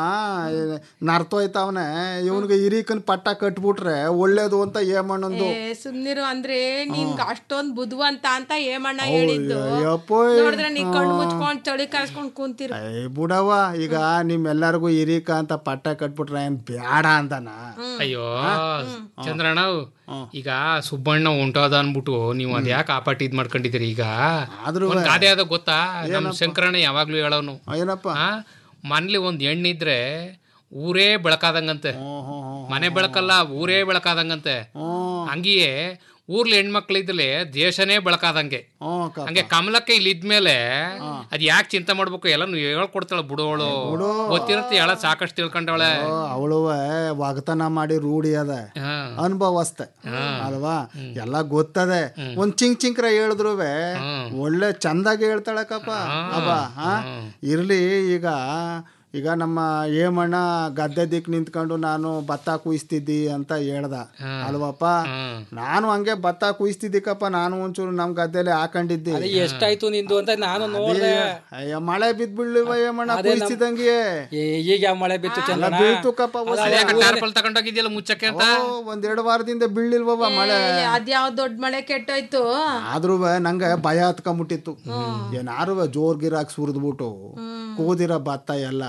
ನರ್ತೋಯ್ತಾವನೆ ಇವನ್ಗೆ ಹಿರೀಕನ್ ಪಟ್ಟ ಕಟ್ಬಿಟ್ರೆ ಒಳ್ಳೇದು ಅಂತ ಏಮಣ್ಣಂದು ಏ ಸುಮ್ನಿರು ಅಂದ್ರೆ ನಿನ್ಗ ಅಷ್ಟೊಂದ್ ಬುದ್ಧಿವಂತ ಅಂತ ಏಮಣ್ಣ ಹೇಳಿದ್ದು ಅಯ್ಯಪ್ಪೋ ನೋಡಿದ್ರೆ ನೀ ಕಣ್ಣು ಮುಚ್ಕೊಂಡ್ ಚಳಿ ಕರ್ಸ್ಕೊಂಡ್ ಕುಂತಿರು ಏ ಬುಡವ ಈಗ ನಿಮ್ಮೆಲ್ಲರಿಗೂ ಹಿರೀಕ ಅಂತ ಪಟ್ಟ ಕಟ್ಬಿಟ್ರೆ ಏನ್ ಬ್ಯಾಡ ಅಂತನಾ ಅಯ್ಯೋ ಚಂದ್ರಣ್ಣ ಈಗ ಸುಬ್ಬಣ್ಣ ಹೊಂಟೋದ ಅನ್ಬಿಟ್ಟು ನೀವು ಅದ್ ಯಾಕೆ ಆಪಾಟಿ ಇದ್ ಮಾಡ್ಕೊಂಡಿದ್ದೀರಿ ಈಗ ಆದ್ರೂ ಒಂದ್ ಗಾದೆ ಅದ ಗೊತ್ತಾ ನಮ್ ಶಂಕರಣ್ಣ ಯಾವಾಗ್ಲೂ ಹೇಳೋನು ಏನಪ್ಪ ಆ ಮನ್ಲಿ ಒಂದ್ ಹೆಣ್ಣಿದ್ರೆ ಊರೇ ಬೆಳಕಾದಂಗಂತೆ ಮನೆ ಬೆಳಕಲ್ಲ ಊರೇ ಬೆಳಕಾದಂಗಂತೆ ಹಂಗಿಯೇ ಊರ್ಲಿ ಹೆಣ್ಮಕ್ಳಿದ್ಲೆ ದೇಶನೇ ಬೆಳಕಾದಂಗೆ ಹ್ಞೂ ಕ- ಹಂಗೆ ಕಮಲಕ್ಕೆ ಇಲ್ಲಿ ಇದ್ಮೇಲೆ ಅದ್ ಯಾಕೆ ಚಿಂತೆ ಮಾಡ್ಬೇಕು ಎಲ್ಲ ಹೇಳ್ಕೊಡ್ತಾಳ ಬಿಡೋಳು ಗೊತ್ತಿರುತ್ತೆ ಹೇಳ ಸಾಕಷ್ಟು ತಿಳ್ಕೊಂಡವಳೆ ಅವಳು ವಾಗ್ತನ ಮಾಡಿ ರೂಢಿ ಅದ ಹಾ ಅನುಭವಸ್ತೆ ಅಲ್ವಾ ಎಲ್ಲ ಗೊತ್ತದೆ ಒಂದ್ ಚಿಂಕ್ ಚಿಂಕ್ರ ಹೇಳಿದ್ರು ಒಳ್ಳೆ ಚಂದಾಗಿ ಹೇಳ್ತಾಳಕಪ್ಪ ಅಬ್ಬ ಹಾ ಇರ್ಲಿ ಈಗ ಈಗ ನಮ್ಮ ಏಮಣ್ಣ ಗದ್ದೆ ದಿಕ್ ನಿಂತ್ಕೊಂಡು ನಾನು ಭತ್ತ ಕುಯಿಸ್ತಿದ್ದಿ ಅಂತ ಹೇಳ್ದ ಅಲ್ವಪ್ಪ ನಾನು ಹಂಗೆ ಭತ್ತ ಕುಯಿಸ್ತಿದ್ದಿಕಪ್ಪ ನಾನು ಒಂಚೂರು ನಮ್ ಗದ್ದೆಲೆ ಹಾಕೊಂಡಿದ್ದೆ ಅದೇ ಎಷ್ಟಾಯ್ತು ನಿಂದು ಅಂತ ನಾನು ನೋಡ್ದೆ ಅಯ್ಯ ಮಳೆ ಬಿದ್ಬಿಡ್ಲಿವ ಏಮಣ್ಣ ಕುಯಿಸ್ತಿದಂಗೆ ಏ, ಈಗ ಯಾವ ಮಳೆ ಬಿತ್ತು ಎಲ್ಲ ಚಂದ್ರಣ್ಣ ಬೀಳ್ತುಕಪ್ಪ ಟಾರ್ಪಲ್ ತಗೊಂಡೋಗಿದ್ಯಲ್ಲ ಮುಚ್ಚಕ್ಕೆ ಅಂತ ಒಂದೆರಡು ವಾರದಿಂದ ಬೀಳ್ಲಿಲ್ವವ ಮಳೆ ಅದ್ಯಾವ್ ದೊಡ್ಡ ಮಳೆ ಕೆಟ್ಟೋಯ್ತು ಆದ್ರೂ ನಂಗೆ ಭಯ ಹತ್ಕೊಂಬಿಟ್ಟಿತ್ತು ಏನಾರು ಜೋರ್ ಗಿರಾಕ್ ಸುರಿದ್ಬಿಟ್ಟು ಕೂದಿರ ಭತ್ತ ಎಲ್ಲ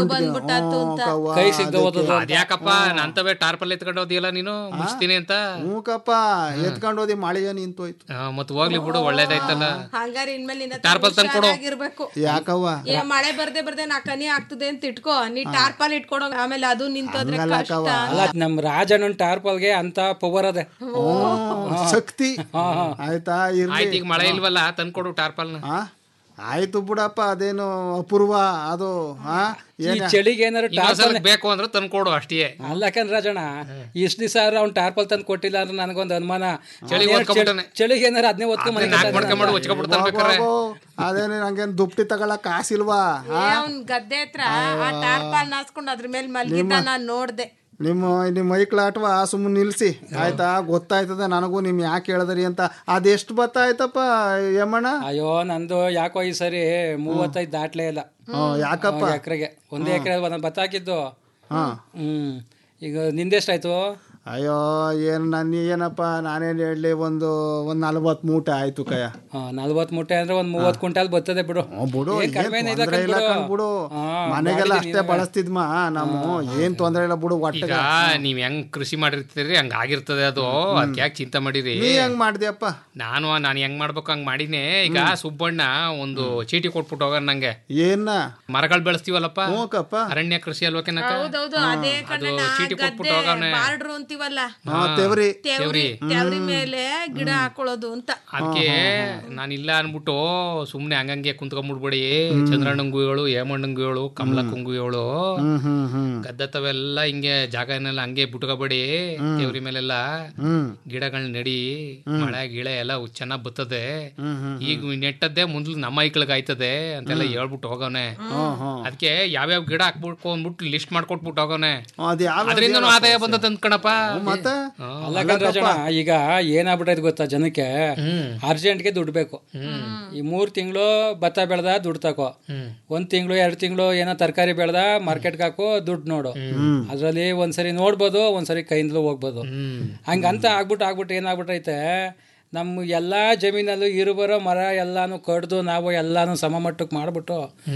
ಕೈ ಸಿಗ್ದೆ ಹೋದದ್ದು. ಅದ್ಯಾಕಪ್ಪ ನಂತವೇ ಟಾರ್ಪಲ್ ಎತ್ಕೊಂಡು ಹೋದಿಯಲ್ಲ ನೀನು ಮುಚ್ತೀನಿ ಅಂತ ಹ್ಞೂಕಪ್ಪ ಎತ್ಕೊಂಡು ಹೋದಿ ಮಳೆಯ ನಿಂತೋಯ್ತು ಆ, ಮತ್ ಹೋಗ್ಲಿ ಬಿಡು ಒಳ್ಳೇದಾಯ್ತಲ್ಲ ಹಂಗಾರೆ ಇನ್ಮೇಲೆ ನಿನ್ನ ಟಾರ್ಪಲ್ ತಂದ್ ಕೊಡು. ಇರ್ಬೇಕು ಯಾಕವ್ವ ಏ ಮಳೆ ಬರ್ದೆ ಬರ್ದೆ ನಾ ಕನಿ ಆಗ್ತದೆ ಅಂತ ಇಟ್ಕೋ ನೀ ಟಾರ್ಪಲ್ ಇಟ್ಕೊಡೋ ಆಮೇಲೆ ಅದು ನಿಂತೋದ್ರೆ ಕಷ್ಟ ಅಲ್ಲ ನಮ್ ರಾಜಣ್ಣನ್ ಟಾರ್ಪಲ್ಗೆ ಅಂತ ಪವರ್ ಅದೆ ಹ್ಞೂ, ಶಕ್ತಿ ಆಯ್ತಾ ಇರ್ಲಿ ಆಯ್ತು ಈಗ ಮಳೆ ಇಲ್ವಲ್ಲ ತಂದ್ಕೊಡು ಟಾರ್ಪಲ್ನ ಆ? ಆಯ್ತು ಬಿಡಪ್ಪ ಅದೇನು ಅಪೂರ್ವ ಅದು ಹಾ ಈ ಏನ ಚಳಿಗೆ ಏನಾರು ಟಾರ್ಪಲ್ ಇನ್ನೊಂದ್ಸಲ ಬೇಕು ಅಂದ್ರೆ ತಂದ್ಕೊಡು ಅಷ್ಟೇ ಅಲ್ಲಕನ್ ರಾಜಣ್ಣ ಇಷ್ಟ ದಿವಸ ಅವ್ನ್ ಟಾರ್ಪಲ್ ತಂದು ಕೊಟ್ಟಿಲ್ಲ ಅಂದ್ರೆ ನನಗೊಂದು ಅನುಮಾನ ಚಳಿಗೆ ಅದೇನ್ ಒದ್ಕೊಂಬಿಟ್ಟಾನೆ. ಚಳಿಗೆ ಏನಾರು ಅದನ್ನೇ ಒತ್ಕೊಂಡ್ ನಾಲ್ಕು ಮಡ್ಕೆ ಮಾಡಿ ಹೊಚ್ಕೊಬಿಡ್ತಾನೆ ಬೇಕಾರೆ ಅದೇನು ನಂಗೇನು ದುಪ್ಟಿ ತಗೊಳಕ್ ಕಾಸಿಲ್ವಾ ಏ ಅವ್ನ್ ಗದ್ದೆ ಹತ್ರ ಆ ಟಾರ್ಪಲ್ ನಾಸ್ಕೊಂಡು ಅದ್ರ ಮೇಲೆ ಮಲ್ಗಿದ್ದ ನಾನ್ ನೋಡ್ದೆ ನಿಮ್ಮ ನಿಮ್ಮ ಮೈಕ್ಲಾಟ್ವ ಸುಮ್ಮನೆ ನಿಲ್ಸಿ ಆಯ್ತಾ ಗೊತ್ತಾಯ್ತದ ನನಗೂ ನಿಮ್ ಯಾಕೆ ಹೇಳಿದ್ರಿ ಅಂತ ಅದೆಷ್ಟು ಭತ್ತ ಆಯ್ತಪ್ಪ ಯಮಣ್ಣ ಅಯ್ಯೋ ನಂದು ಯಾಕೋ ಈ ಸರಿ ಮೂವತ್ತೈದು ದಾಟ್ಲೇ ಇಲ್ಲ ಹ್ಮ್, ಯಾಕಪ್ಪ ಎಕರೆಗೆ ಒಂದೇ ಎಕರೆ ನಾನು ಭತ್ತ ಹಾಕಿದ್ದು ಹಾ ಹ್ಮ್ ಈಗ ನಿಂದೆಷ್ಟಾಯ್ತು ಅಯ್ಯೋ ಏನು ನಾನು ಏನಪ್ಪ ನಾನೇನು ಹೇಳಲಿ ಒಂದು ಒಂದು ನಲ್ವತ್ತು ಮೂಟೆ ಆಯ್ತು ಕಯ್ಯ ನಲ್ವತ್ ಮೂಟೆ ಅಂದ್ರೆ ಒಂದ್ ಮೂವತ್ ಕ್ವಿಂಟಾಲ್ ಬರ್ತದೆ ಬಿಡು ಬಿಡು ಏನ್ ಏನ್ ಕಡಿಮೆ ಇಲ್ಲ ತೊಂದ್ರೆ ಇಲ್ಲ ಕಣ್ ಕಣ್ ಬಿಡು ಹಾ, ಮನೆಗೆಲ್ಲ ಮಾಡಿದೀನಿ ಅಷ್ಟೇ ಬಳಸ್ತಿದ್ಮ ನಾವು ಏನ್ ತೊಂದ್ರೆ ಇಲ್ಲ ಬಿಡು ಈಗ ಒಟ್ಟಿಗೆ ನೀವ್ ಹೆಂಗ್ ಕೃಷಿ ಮಾಡಿರ್ತೀರಿ ಹಂಗ ಆಗಿರ್ತದೆ ಅದು ಅದಕ್ಕೆ ಯಾಕೆ ಚಿಂತೆ ಮಾಡಿರಿ ನೀ ಹೆಂಗ್ ಮಾಡ್ದ್ಯಪ್ಪ ನಾನು ನಾನು ಹೆಂಗ್ ಮಾಡ್ಬೇಕು ಹಂಗ್ ಮಾಡಿನೇ ಈಗ ಸುಬ್ಬಣ್ಣ ಒಂದು ಚೀಟಿ ಕೊಟ್ಬಿಟ್ಟು ಹೋಗ ನಂಗೆ ಏನ ಮರಗಳು ಬೆಳೆಸ್ತೀವಲ್ಲಪ್ಪ ಹ್ಞೂಕಪ್ಪ ಅರಣ್ಯ ಕೃಷಿ ಅಲ್ವಾ ಕೆನಕ ಹೌದೌದು ಅದೇ ಕಣ್ಣ ಚೀಟಿ ಕೊಟ್ಬಿಟ್ಟು ಹೋಗವ್ನೆ ಬಾರ್ಡ್ರು ಅಂತೀವಲ್ಲ ಹಾ, ತೆವ್ರಿ. ತೆವ್ರಿ ತೆವ್ರಿ ಮೇಲೆ ಗಿಡ ಹಾಕೊಳ್ಳೋದು ಅಂತ ಅದಕ್ಕೆ ನಾನಿಲ್ಲ ಅನ್ಬಿಟ್ಟು ಸುಮ್ನೆ ಹಂಗಂಗೆ ಕುಂತ್ಕೊಂಡ್ಬಿಡ್ಬೇಡಿ ಚಂದ್ರಣ್ಣಂಗುಗಳು ಹೇಮಣ್ಣಂಗುಗಳು ಕಮಲಕ್ಕಂಗುಗಳು ಹ್ಮ್ ಹ್ಮ್ ಹ್ಮ್ ಗದ್ದತ್ತವೆಲ್ಲ ಹಿಂಗೆ ಜಾಗನೆಲ್ಲ ಹಂಗೆ ಬಿಟ್ಕೋಬೇಡಿ ದೇವ್ರಿ ಮೇಲೆಲ್ಲ ಹ್ಮ್ ಗಿಡಗಳನ್ನ ನಡಿ ಮಳೆ ಗಿಳೆ ಎಲ್ಲ ಚೆನ್ನಾಗ್ ಬರ್ತದೆ ಹ್ಮ್ ಹ್ಮ್ ಈಗ ನೆಟ್ಟದ್ದೇ ಮುಂದ್ಲು ನಮ್ಮ ಐಕ್ಳಿಗೆ ಆಯ್ತದೆ ಅಂತೆಲ್ಲ ಹೇಳ್ಬಿಟ್ಟು ಹೋಗವ್ನೆ ಹ್ಮ್ ಹ್ಮ್ ಅದಕ್ಕೆ ಯಾವ್ಯಾವ ಗಿಡ ಹಾಕ್ಬಿಟ್ಟು ಅಂದ್ಬಿಟ್ಟು ಲಿಸ್ಟ್ ಮಾಡ್ಕೊಟ್ಬಿಟ್ಟು ಹೋಗವ್ನೆ ಅದು ಯಾವ ಅದರಿಂದ ಆದಾಯ ಬಂದದ ಅಂದ್ಕಣಪ್ಪ ಮತ್ತೆ ಅಲ್ಲ ಕಣ್ರಾಜಣ್ಣ ಈಗ ಏನಾಗ್ಬಿಟ್ಟೈತೆ ಗೊತ್ತಾ ಜನಕ್ಕೆ ಅರ್ಜೆಂಟ್ಗೆ ದುಡ್ಡು ಬೇಕು ಈ ಮೂರ್ ತಿಂಗಳು ಭತ್ತ ಬೆಳ್ದ ದುಡ್ಡು ತಕೋ ಒಂದ್ ತಿಂಗಳು ಎರಡ್ ತಿಂಗಳು ಏನೋ ತರಕಾರಿ ಬೆಳ್ದ ಮಾರ್ಕೆಟ್ಗೆ ಹಾಕೋ ದುಡ್ಡು ನೋಡು ಅದ್ರಲ್ಲಿ ಒಂದ್ಸರಿ ನೋಡ್ಬೋದು ಒಂದ್ಸರಿ ಕೈಯಿಂದಲೂ ಹೋಗ್ಬೋದು ಹಂಗಂತ ಆಗ್ಬಿಟ್ಟು ಆಗ್ಬಿಟ್ಟು ಏನಾಗ್ಬಿಟ್ಟೈತೆ ನಮ್ಮ ಎಲ್ಲಾ ಜಮೀನಲ್ಲೂ ಇರುಬರೋ ಮರ ಎಲ್ಲಾನು ಕಡ್ದು ನಾವು ಎಲ್ಲಾನು ಸಮಮಟ್ಟಕ್ಕೆ ಮಾಡ್ಬಿಟ್ಟು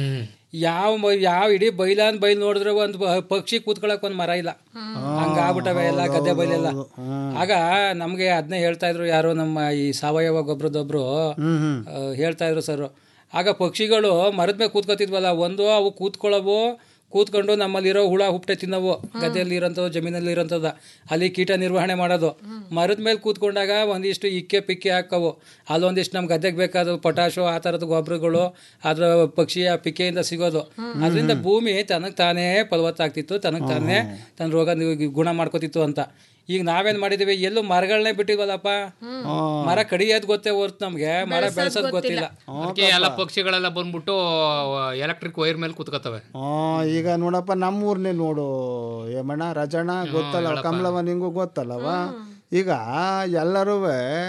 ಯಾವ ಮ- ಯಾವ ಇಡೀ ಬೈಲಾನ್ ಬೈಲ್ ನೋಡಿದ್ರೆ ಒಂದು ಬ- ಪಕ್ಷಿ ಕೂತ್ಕೊಳಕ್ ಒಂದ್ ಮರ ಇಲ್ಲ ಹಂಗ ಆಗ್ಬಿಟ್ಟವೆ ಎಲ್ಲ ಗದ್ದೆ ಬೈಲೆಲ್ಲ ಆಗ ನಮ್ಗೆ ಅದನ್ನೇ ಹೇಳ್ತಾ ಇದ್ರು ಯಾರೋ ನಮ್ಮ ಈ ಸಾವಯವ ಗೊಬ್ಬರದೊಬ್ರು ಆ, ಹೇಳ್ತಾ ಇದ್ರು ಸರ್ ಆಗ ಪಕ್ಷಿಗಳು ಮರದ ಮೇಲೆ ಕೂತ್ಕೊತಿದ್ವಲ್ಲ ಒಂದು ಅವು ಕೂತ್ಕೊಳ್ಳವು ಕೂತ್ಕೊಂಡು ನಮ್ಮಲ್ಲಿರೋ ಹುಳ ಹುಪ್ಪಟೆ ತಿನ್ನವು ಗದ್ದೆಯಲ್ಲಿ ಇರೋಂಥದ್ದು ಜಮೀನಲ್ಲಿ ಇರೋಂಥದ್ದು ಅಲ್ಲಿ ಕೀಟ ನಿರ್ವಹಣೆ ಮಾಡೋದು ಮರದ ಮೇಲೆ ಕೂತ್ಕೊಂಡಾಗ ಒಂದಿಷ್ಟು ಇಕ್ಕೆ ಪಿಕ್ಕೆ ಹಾಕವು ಅಲ್ಲೊಂದಿಷ್ಟು ನಮ್ಮ ಗದ್ದೆಗೆ ಬೇಕಾದ ಪೊಟ್ಯಾಶು ಆ ಥರದ ಗೊಬ್ಬರಗಳು ಅದ್ರ ಪಕ್ಷಿಯ ಪಿಕ್ಕೆಯಿಂದ ಸಿಗೋದು ಅದರಿಂದ ಭೂಮಿ ತನಗೆ ತಾನೇ ಫಲವತ್ತಾಗ್ತಿತ್ತು ತನಗೆ ತಾನೇ ತನ್ನ ರೋಗ ನಿ- ಗುಣ ಮಾಡ್ಕೋತಿತ್ತು ಅಂತ ಈಗ ನಾವೇನ್ ಮಾಡಿದೀವಿ ಎಲ್ಲೂ ಮರಗಳನ್ನೇ ಬಿಟ್ಟಿವಲ್ಲಪ್ಪ ಮರ ಕಡಿಯೋದ್ ಗೊತ್ತೇ ಹೊರ್ತು ನಮ್ಗೆ ಮರ ಬೆಳೆಸೋದ್ ಗೊತ್ತಿಲ್ಲ ಅದಕ್ಕೆ ಎಲ್ಲ ಪಕ್ಷಿಗಳೆಲ್ಲ ಬಂದ್ಬಿಟ್ಟು ಎಲೆಕ್ಟ್ರಿಕ್ ವೈರ್ ಮೇಲೆ ಕೂತ್ಕೋತವೆ ಆ, ಈಗ ನೋಡಪ್ಪ ನಮ್ಮೂರ್ನೇ ನೋಡು ಏಮಣ್ಣ ರಜಣ್ಣ ಗೊತ್ತಲ್ಲ ಕಮಲವ ನಿಂಗೂ ಗೊತ್ತಲ್ಲವ ಈಗ ಎಲ್ಲರೂ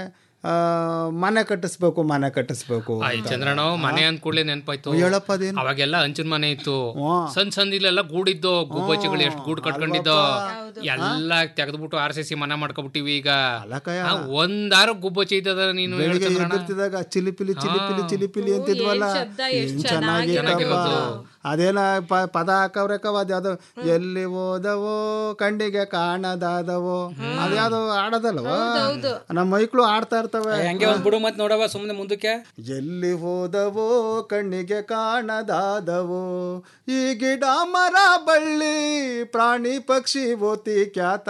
ಮನೆ ಕಟ್ಟಿಸ್ಬೇಕು ಮನೆ ಕಟ್ಟಿಸ್ಬೇಕು ಆಯ್ ಚಂದ್ರಣ್ಣ ಮನೆ ಅಂದ್ ಕೂಡಲೇ ನೆನಪಾಯ್ತು ಹೇಳಪ್ಪ ಅದೇನು ಅವಾಗೆಲ್ಲ ಹಂಚಿನ ಮನೆ ಇತ್ತು ಸಣ್ಣ ಸಣ್ಣದಿಲೆಲ್ಲ ಗೂಡಿದ್ದು ಗುಬ್ಬಚ್ಚಿಗಳು ಎಷ್ಟು ಗೂಡ್ ಕಟ್ಕೊಂಡಿದ್ದೋ ಎಲ್ಲ ತೆಗೆದ್ಬಿಟ್ಟು ಆರ್ ಸಿ ಸಿ ಮನೆ ಮಾಡ್ಕೊಬಿಟ್ಟಿವಿ ಈಗ ಆ, ಒಂದಾರು ಗುಬ್ಬಚ್ಚಿ ಇದ್ದದ ನೀನು ಹೇಳು ಬೆಳಿಗ್ಗೆ ಚಂದ್ರಣ್ಣ ಎದ್ದಿರ್ತಿದಾಗ ಚಿಲಿಪಿಲಿ ಚಿಲಿಪಿಲಿ ಚಿಲಿಪಿಲಿ ಅಂತಿದ್ವಲ್ಲ ಏನ್ ಚೆನ್ನಾಗಿತ್ತಪ್ಪ ಅದೇನ ಪ- ಪದ ಹಾಕವ್ರಕ್ಕವ ಅದ್ಯಾವ್ದು ಎಲ್ಲಿ ಹೋದವೋ ಕಣ್ಣಿಗೆ ಕಾಣದಾದವೋ ಅದ್ಯಾವ್ದು ಆಡೋದಲ್ವ ನಮ್ಮ ಮೈಕ್ಳು ಆಡ್ತಾ ಇರ್ತವೆ ಹಂಗೆ ಒಂದ್ ಬಿಡು ಮತ್ ನೋಡವ ಸುಮ್ನೆ ಮುಂದಕ್ಕೆ ಎಲ್ಲಿ ಹೋದವೋ ಕಣ್ಣಿಗೆ ಕಾಣದಾದವೋ ಈ ಗಿಡ ಮರ ಬಳ್ಳಿ ಪ್ರಾಣಿ ಪಕ್ಷಿ ಓತಿ ಖ್ಯಾತ